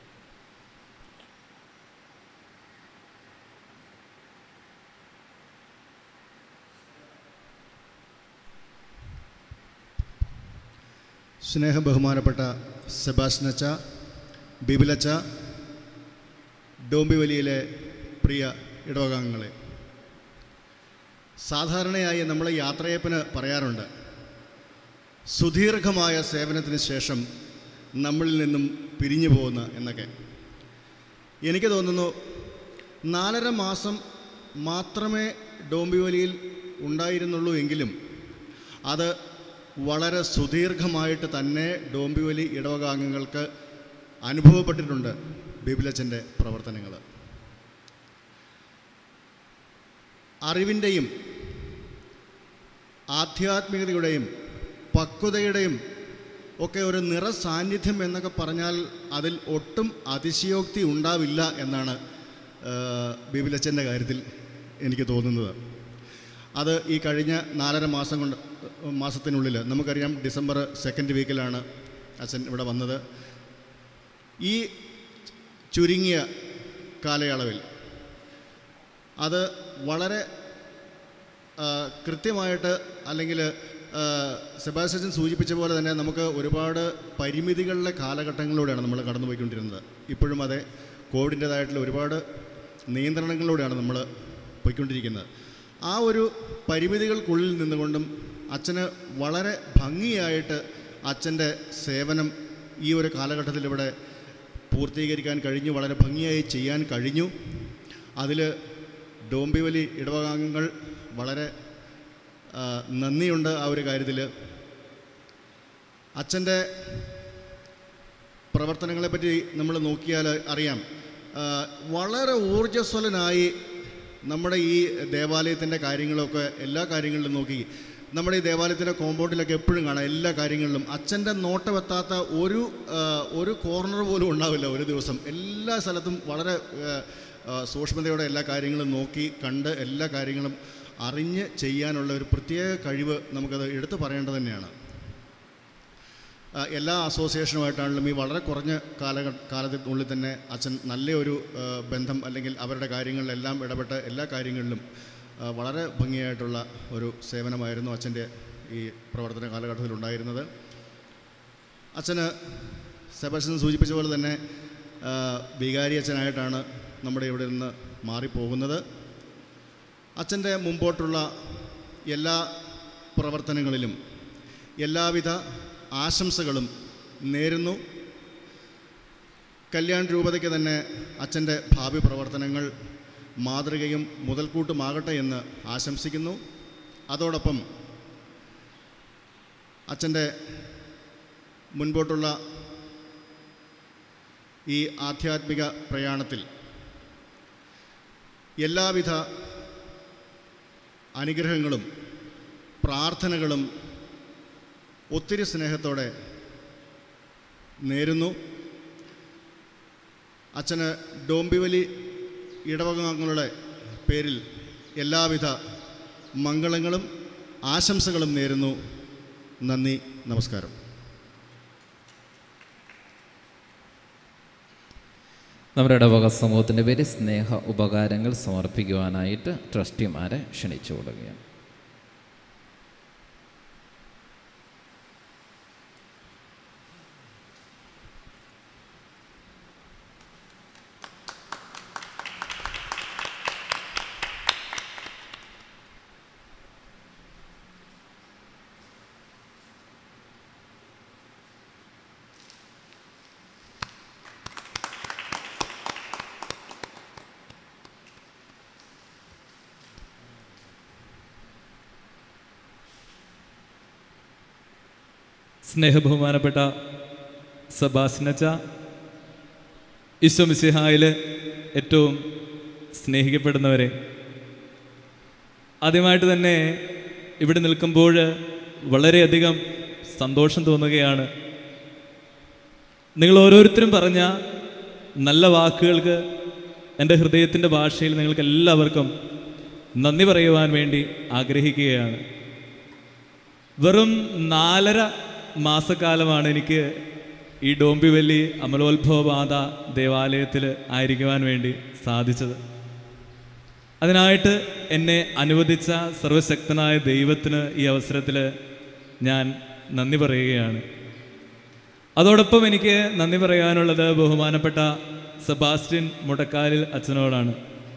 സ്നേഹ ബഹുമാനപ്പെട്ട സെബാസ്റ്റ്യനച്ച ബിബിലച്ച ഡോംബിവലിയിലെ പ്രിയ ഇടവകാംഗങ്ങളെ സാധാരണയായി നമ്മൾ യാത്രയപ്പിന് പറയാറുണ്ട് സുദീർഘമായ സേവനത്തിന് ശേഷം നമ്മളിൽ നിന്നും പിരിഞ്ഞു പോകുന്ന എന്നൊക്കെ എനിക്ക് തോന്നുന്നു നാലര മാസം മാത്രമേ ഡോംബിവലിയിൽ ഉണ്ടായിരുന്നുള്ളൂ എങ്കിലും അത് വളരെ സുദീർഘമായിട്ട് തന്നെ ഡോംബിവലി ഇടവകാംഗങ്ങൾക്ക് അനുഭവപ്പെട്ടിട്ടുണ്ട് ബിബിലച്ചൻ്റെ പ്രവർത്തനങ്ങൾ അറിവിൻ്റെയും ആധ്യാത്മികതയുടെയും പക്വതയുടെയും ഒക്കെ ഒരു നിറസാന്നിധ്യം എന്നൊക്കെ പറഞ്ഞാൽ അതിൽ ഒട്ടും അതിശയോക്തി ഉണ്ടാവില്ല എന്നാണ് ബിബിലച്ചൻ്റെ കാര്യത്തിൽ എനിക്ക് തോന്നുന്നത് അത് ഈ കഴിഞ്ഞ നാലര മാസം കൊണ്ട് മാസത്തിനുള്ളിൽ നമുക്കറിയാം ഡിസംബർ സെക്കൻഡ് വീക്കിലാണ് അച്ഛൻ ഇവിടെ വന്നത് ഈ ചുരുങ്ങിയ കാലയളവിൽ അത് വളരെ ആ, കൃത്യമായിട്ട് അല്ലെങ്കിൽ സെബാസ്റ്റ്യൻ സൂചിപ്പിച്ച പോലെ തന്നെ നമുക്ക് ഒരുപാട് പരിമിതികളുടെ കാലഘട്ടങ്ങളിലൂടെയാണ് നമ്മൾ കടന്നുപോയിക്കൊണ്ടിരുന്നത് ഇപ്പോഴും അതെ കോവിഡിൻ്റേതായിട്ടുള്ള ഒരുപാട് നിയന്ത്രണങ്ങളിലൂടെയാണ് നമ്മൾ പോയിക്കൊണ്ടിരിക്കുന്നത് ആ ഒരു പരിമിതികൾക്കുള്ളിൽ നിന്നുകൊണ്ടും അച്ഛന് വളരെ ഭംഗിയായിട്ട് അച്ഛൻ്റെ സേവനം ഈ ഒരു കാലഘട്ടത്തിൽ ഇവിടെ പൂർത്തീകരിക്കാൻ കഴിഞ്ഞു വളരെ ഭംഗിയായി ചെയ്യാൻ കഴിഞ്ഞു അതിൽ ഡോംബിവലി ഇടവകാംഗങ്ങൾ വളരെ ആ, നന്ദിയുണ്ട് ആ ഒരു കാര്യത്തിൽ അച്ഛൻ്റെ പ്രവർത്തനങ്ങളെപ്പറ്റി നമ്മൾ നോക്കിയാൽ അറിയാം ആ, വളരെ ഊർജ്ജസ്വലനായി നമ്മുടെ ഈ ദേവാലയത്തിൻ്റെ കാര്യങ്ങളൊക്കെ എല്ലാ കാര്യങ്ങളിലും നോക്കി നമ്മുടെ ഈ ദേവാലയത്തിൻ്റെ കോമ്പൗണ്ടിലൊക്കെ എപ്പോഴും കാണാം എല്ലാ കാര്യങ്ങളിലും അച്ഛൻ്റെ നോട്ടമെത്താത്ത ഒരു ആ, ഒരു കോർണർ പോലും ഉണ്ടാവില്ല ഒരു ദിവസം എല്ലാ സ്ഥലത്തും വളരെ ആ, ആ, സൂക്ഷ്മതയോടെ എല്ലാ കാര്യങ്ങളും നോക്കി കണ്ട് എല്ലാ കാര്യങ്ങളും അറിഞ്ഞ് ചെയ്യാനുള്ള ഒരു പ്രത്യേക കഴിവ് നമുക്കത് എടുത്തു പറയേണ്ടത് തന്നെയാണ് ആ, എല്ലാ അസോസിയേഷനുമായിട്ടാണെങ്കിലും ഈ വളരെ കുറഞ്ഞ കാലഘ കാലത്തിനുള്ളിൽ തന്നെ അച്ഛൻ നല്ലൊരു ആ, ബന്ധം അല്ലെങ്കിൽ അവരുടെ കാര്യങ്ങളിലെല്ലാം ഇടപെട്ട് എല്ലാ കാര്യങ്ങളിലും ആ, വളരെ ഭംഗിയായിട്ടുള്ള ഒരു സേവനമായിരുന്നു അച്ഛൻ്റെ ഈ പ്രവർത്തന കാലഘട്ടത്തിൽ ഉണ്ടായിരുന്നത് അച്ഛന് സെബസ്റ്റ്യൻ സൂചിപ്പിച്ച പോലെ തന്നെ ആ, വികാരി അച്ഛനായിട്ടാണ് നമ്മുടെ ഇവിടെ നിന്ന് മാറിപ്പോകുന്നത് അച്ഛൻ്റെ മുമ്പോട്ടുള്ള എല്ലാ പ്രവർത്തനങ്ങളിലും എല്ലാവിധ ആശംസകളും നേരുന്നു കല്യാൺ രൂപതയ്ക്ക് തന്നെ അച്ഛൻ്റെ ഭാവി പ്രവർത്തനങ്ങൾ മാതൃകയും മുതൽക്കൂട്ടുമാകട്ടെ എന്ന് ആശംസിക്കുന്നു അതോടൊപ്പം അച്ഛൻ്റെ മുൻപോട്ടുള്ള ഈ ആധ്യാത്മിക പ്രയാണത്തിൽ എല്ലാവിധ അനുഗ്രഹങ്ങളും പ്രാർത്ഥനകളും ഒത്തിരി സ്നേഹത്തോടെ നേരുന്നു അച്ഛന് ഡോംബിവലി ഇടവകങ്ങളുടെ പേരിൽ എല്ലാവിധ മംഗളങ്ങളും ആശംസകളും നേരുന്നു നന്ദി നമസ്കാരം നമ്മുടെ ഇടവക സമൂഹത്തിൻ്റെ പേര് സ്നേഹ ഉപകാരങ്ങൾ സമർപ്പിക്കുവാനായിട്ട് ട്രസ്റ്റിമാരെ ക്ഷണിച്ചു കൊടുക്കുകയാണ് സ്നേഹബഹുമാനപ്പെട്ട സബാസ്നച്ച ഈശ്വമിസിഹായിൽ ഏറ്റവും സ്നേഹിക്കപ്പെടുന്നവരെ ആദ്യമായിട്ട് തന്നെ ഇവിടെ നിൽക്കുമ്പോൾ വളരെയധികം സന്തോഷം തോന്നുകയാണ് നിങ്ങൾ ഓരോരുത്തരും പറഞ്ഞ നല്ല വാക്കുകൾക്ക് എൻ്റെ ഹൃദയത്തിൻ്റെ ഭാഷയിൽ നിങ്ങൾക്ക് എല്ലാവർക്കും നന്ദി പറയുവാൻ വേണ്ടി ആഗ്രഹിക്കുകയാണ് വെറും നാലര മാസക്കാലമാണ് എനിക്ക് ഈ ഡോംബിവല്ലി അമലോത്ഭവ പാത ദേവാലയത്തിൽ ആയിരിക്കുവാൻ വേണ്ടി സാധിച്ചത് അതിനായിട്ട് എന്നെ അനുവദിച്ച സർവശക്തനായ ദൈവത്തിന് ഈ അവസരത്തിൽ ഞാൻ നന്ദി പറയുകയാണ് അതോടൊപ്പം എനിക്ക് നന്ദി പറയാനുള്ളത് ബഹുമാനപ്പെട്ട സെബാസ്റ്റ്യൻ മുടക്കാലിൽ അച്ഛനോടാണ്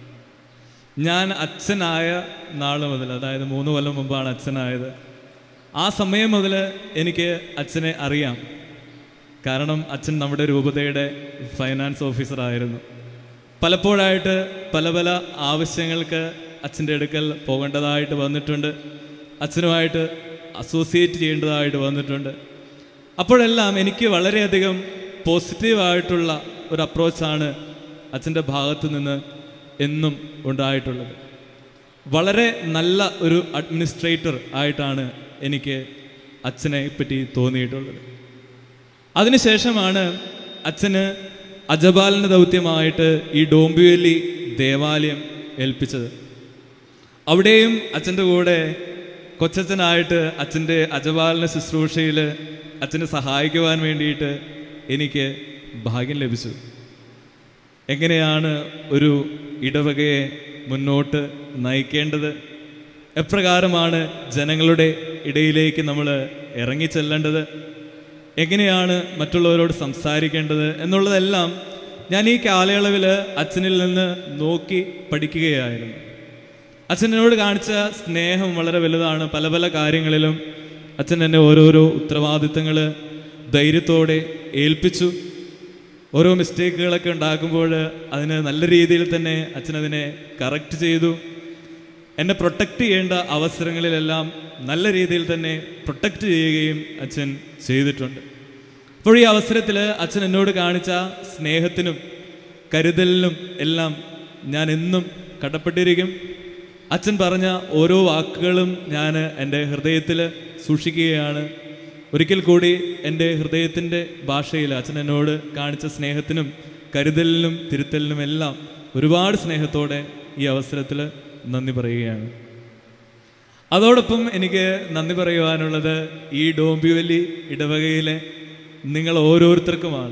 ഞാൻ അച്ഛനായ നാൾ മുതൽ അതായത് മൂന്ന് കൊല്ലം മുമ്പാണ് അച്ഛനായത് ആ സമയം മുതൽ എനിക്ക് അച്ഛനെ അറിയാം കാരണം അച്ഛൻ നമ്മുടെ രൂപതയുടെ ഫൈനാൻസ് ഓഫീസറായിരുന്നു പലപ്പോഴായിട്ട് പല പല ആവശ്യങ്ങൾക്ക് അച്ഛൻ്റെ അടുക്കൽ പോകേണ്ടതായിട്ട് വന്നിട്ടുണ്ട് അച്ഛനുമായിട്ട് അസോസിയേറ്റ് ചെയ്യേണ്ടതായിട്ട് വന്നിട്ടുണ്ട് അപ്പോഴെല്ലാം എനിക്ക് വളരെയധികം പോസിറ്റീവായിട്ടുള്ള ഒരു അപ്രോച്ചാണ് അച്ഛൻ്റെ ഭാഗത്തു നിന്ന് എന്നും ഉണ്ടായിട്ടുള്ളത് വളരെ നല്ല ഒരു അഡ്മിനിസ്ട്രേറ്റർ ആയിട്ടാണ് എനിക്ക് അച്ഛനെ പറ്റി തോന്നിയിട്ടുള്ളത് അതിനുശേഷമാണ് അച്ഛന് അജപാലന ദൗത്യമായിട്ട് ഈ ഡോംബിവല്ലി ദേവാലയം ഏൽപ്പിച്ചത് അവിടെയും അച്ഛൻ്റെ കൂടെ കൊച്ചച്ഛനായിട്ട് അച്ഛൻ്റെ അജപാലന ശുശ്രൂഷയിൽ അച്ഛനെ സഹായിക്കുവാൻ വേണ്ടിയിട്ട് എനിക്ക് ഭാഗ്യം ലഭിച്ചു എങ്ങനെയാണ് ഒരു ഇടവകയെ മുന്നോട്ട് നയിക്കേണ്ടത് എപ്രകാരമാണ് ജനങ്ങളുടെ ഇടയിലേക്ക് നമ്മൾ ഇറങ്ങിച്ചെല്ലേണ്ടത് എങ്ങനെയാണ് മറ്റുള്ളവരോട് സംസാരിക്കേണ്ടത് എന്നുള്ളതെല്ലാം ഞാൻ ഈ കാലയളവിൽ അച്ഛനിൽ നിന്ന് നോക്കി പഠിക്കുകയായിരുന്നു അച്ഛനോട് കാണിച്ച സ്നേഹം വളരെ വലുതാണ് പല പല കാര്യങ്ങളിലും അച്ഛൻ എന്നെ ഓരോരോ ഉത്തരവാദിത്തങ്ങൾ ധൈര്യത്തോടെ ഏൽപ്പിച്ചു ഓരോ മിസ്റ്റേക്കുകളൊക്കെ ഉണ്ടാക്കുമ്പോൾ അതിന് നല്ല രീതിയിൽ തന്നെ അച്ഛനതിനെ കറക്റ്റ് ചെയ്തു എന്നെ പ്രൊട്ടക്റ്റ് ചെയ്യേണ്ട അവസരങ്ങളിലെല്ലാം നല്ല രീതിയിൽ തന്നെ പ്രൊട്ടക്റ്റ് ചെയ്യുകയും അച്ഛൻ ചെയ്തിട്ടുണ്ട് അപ്പോൾ ഈ അവസരത്തിൽ അച്ഛൻ എന്നോട് കാണിച്ച സ്നേഹത്തിനും കരുതലിനും എല്ലാം ഞാൻ എന്നും കടപ്പെട്ടിരിക്കും അച്ഛൻ പറഞ്ഞ ഓരോ വാക്കുകളും ഞാൻ എൻ്റെ ഹൃദയത്തിൽ സൂക്ഷിക്കുകയാണ് ഒരിക്കൽ കൂടി എൻ്റെ ഹൃദയത്തിൻ്റെ ഭാഷയിൽ അച്ഛൻ എന്നോട് കാണിച്ച സ്നേഹത്തിനും കരുതലിനും തിരുത്തലിനും എല്ലാം ഒരുപാട് സ്നേഹത്തോടെ ഈ അവസരത്തിൽ നന്ദി പറയുകയാണ് അതോടൊപ്പം എനിക്ക് നന്ദി പറയുവാനുള്ളത് ഈ ഡോംബിവല്ലി ഇടവകയിലെ നിങ്ങൾ ഓരോരുത്തർക്കുമാണ്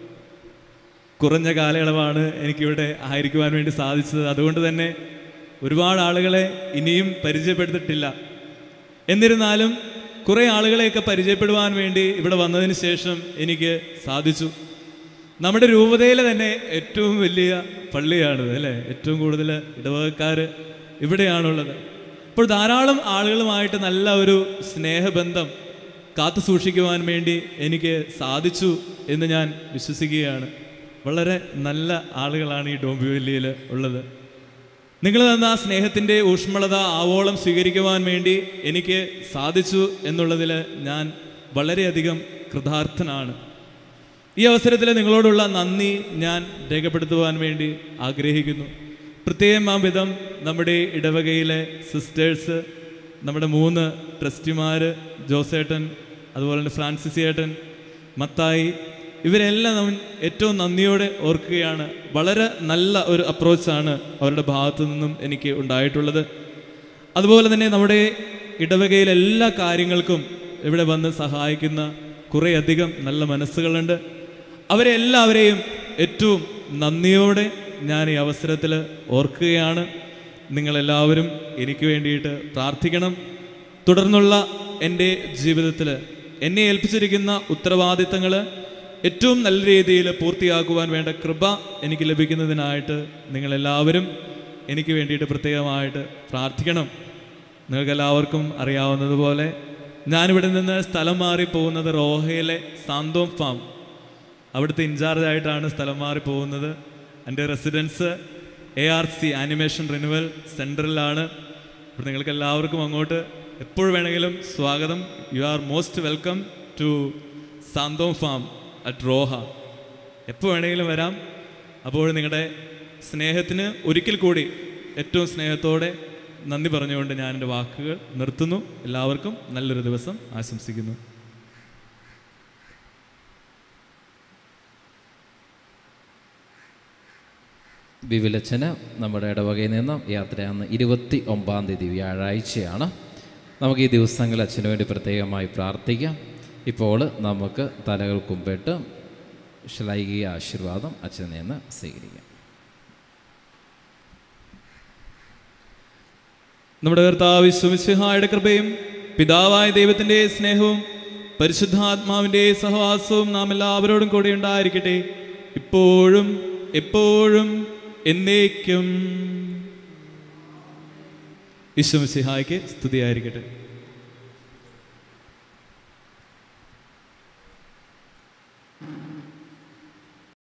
കുറഞ്ഞ കാലയളവാണ് എനിക്കിവിടെ ആയിരിക്കുവാൻ വേണ്ടി സാധിച്ചത് അതുകൊണ്ട് തന്നെ ഒരുപാട് ആളുകളെ ഇനിയും പരിചയപ്പെടുത്തിയിട്ടില്ല എന്നിരുന്നാലും കുറേ ആളുകളെയൊക്കെ പരിചയപ്പെടുവാൻ വേണ്ടി ഇവിടെ വന്നതിന് ശേഷം എനിക്ക് സാധിച്ചു നമ്മുടെ രൂപതയിലെ തന്നെ ഏറ്റവും വലിയ പള്ളിയാണിത് അല്ലേ ഏറ്റവും കൂടുതൽ ഇടവകക്കാർ ഇവിടെയാണുള്ളത് അപ്പോൾ ധാരാളം ആളുകളുമായിട്ട് നല്ല ഒരു സ്നേഹബന്ധം കാത്തു സൂക്ഷിക്കുവാൻ വേണ്ടി എനിക്ക് സാധിച്ചു എന്ന് ഞാൻ വിശ്വസിക്കുകയാണ് വളരെ നല്ല ആളുകളാണ് ഈ ഡോംബിവല്ലിയിൽ ഉള്ളത് നിങ്ങൾ തന്ന ആ സ്നേഹത്തിൻ്റെ ഊഷ്മളത ആവോളം സ്വീകരിക്കുവാൻ വേണ്ടി എനിക്ക് സാധിച്ചു എന്നുള്ളതിൽ ഞാൻ വളരെയധികം കൃതാർത്ഥനാണ് ഈ അവസരത്തിൽ നിങ്ങളോടുള്ള നന്ദി ഞാൻ രേഖപ്പെടുത്തുവാൻ വേണ്ടി ആഗ്രഹിക്കുന്നു പ്രത്യേകം ആ വിധം നമ്മുടെ ഇടവകയിലെ സിസ്റ്റേഴ്സ് നമ്മുടെ മൂന്ന് ട്രസ്റ്റിമാർ ജോസേട്ടൻ അതുപോലെ തന്നെ ഫ്രാൻസിസ് ഏട്ടൻ മത്തായി ഇവരെല്ലാം നമ്മൾ ഏറ്റവും നന്ദിയോടെ ഓർക്കുകയാണ് വളരെ നല്ല ഒരു അപ്രോച്ചാണ് അവരുടെ ഭാഗത്തു നിന്നും എനിക്ക് ഉണ്ടായിട്ടുള്ളത് അതുപോലെ തന്നെ നമ്മുടെ ഇടവകയിലെ എല്ലാ കാര്യങ്ങൾക്കും ഇവിടെ വന്ന് സഹായിക്കുന്ന കുറേയധികം നല്ല മനസ്സുകളുണ്ട് അവരെ എല്ലാവരെയും ഏറ്റവും നന്ദിയോടെ ഞാൻ ഈ അവസരത്തിൽ ഓർക്കുകയാണ് നിങ്ങളെല്ലാവരും എനിക്ക് വേണ്ടിയിട്ട് പ്രാർത്ഥിക്കണം തുടർന്നുള്ള എൻ്റെ ജീവിതത്തിൽ എന്നെ ഏൽപ്പിച്ചിരിക്കുന്ന ഉത്തരവാദിത്തങ്ങൾ ഏറ്റവും നല്ല രീതിയിൽ പൂർത്തിയാക്കുവാൻ വേണ്ട കൃപ എനിക്ക് ലഭിക്കുന്നതിനായിട്ട് നിങ്ങളെല്ലാവരും എനിക്ക് വേണ്ടിയിട്ട് പ്രത്യേകമായിട്ട് പ്രാർത്ഥിക്കണം നിങ്ങൾക്കെല്ലാവർക്കും അറിയാവുന്നതുപോലെ ഞാനിവിടെ നിന്ന് സ്ഥലം മാറി പോകുന്നത് റോഹയിലെ സാന്തോം ഫാം അവിടുത്തെ ഇൻചാർജായിട്ടാണ് സ്ഥലം മാറി പോകുന്നത് എൻ്റെ residence A R C animation renewal സെൻറ്ററിലാണ് ഇവിടെ നിങ്ങൾക്ക് എല്ലാവർക്കും അങ്ങോട്ട് എപ്പോൾ വേണമെങ്കിലും സ്വാഗതം you are most welcome to Santhom farm at Roha എപ്പോൾ വേണമെങ്കിലും വരാം അപ്പോൾ നിങ്ങളുടെ സ്നേഹത്തിന് ഒരിക്കൽ കൂടി ഏറ്റവും സ്നേഹത്തോടെ നന്ദി പറഞ്ഞുകൊണ്ട് ഞാൻ എൻ്റെ വാക്കുകൾ നിർത്തുന്നു എല്ലാവർക്കും നല്ലൊരു ദിവസം ആശംസിക്കുന്നു വിവിലച്ചന് നമ്മുടെ ഇടവകയിൽ നിന്നും യാത്രയാന്ന് ഇരുപത്തി ഒമ്പതാം തീയതി വ്യാഴാഴ്ചയാണ് നമുക്ക് ഈ ദിവസങ്ങളിൽ അച്ഛന് വേണ്ടി പ്രത്യേകമായി പ്രാർത്ഥിക്കാം ഇപ്പോൾ നമുക്ക് തലകൾ കുമ്പിട്ട് ശ്ലൈകിക ആശീർവാദം അച്ഛനിൽ നിന്ന് സ്വീകരിക്കാം നമ്മുടെ കർത്താവ് വിശ്വമിശിഹായുടെ കൃപയും പിതാവായ ദൈവത്തിൻ്റെ സ്നേഹവും പരിശുദ്ധാത്മാവിൻ്റെ സഹവാസവും നാം എല്ലാവരോടും കൂടെ ഉണ്ടായിരിക്കട്ടെ ഇപ്പോഴും എപ്പോഴും എന്നേക്കും വിശ്വമിശിഹായ്ക്ക് സ്തുതിയായിരിക്കട്ടെ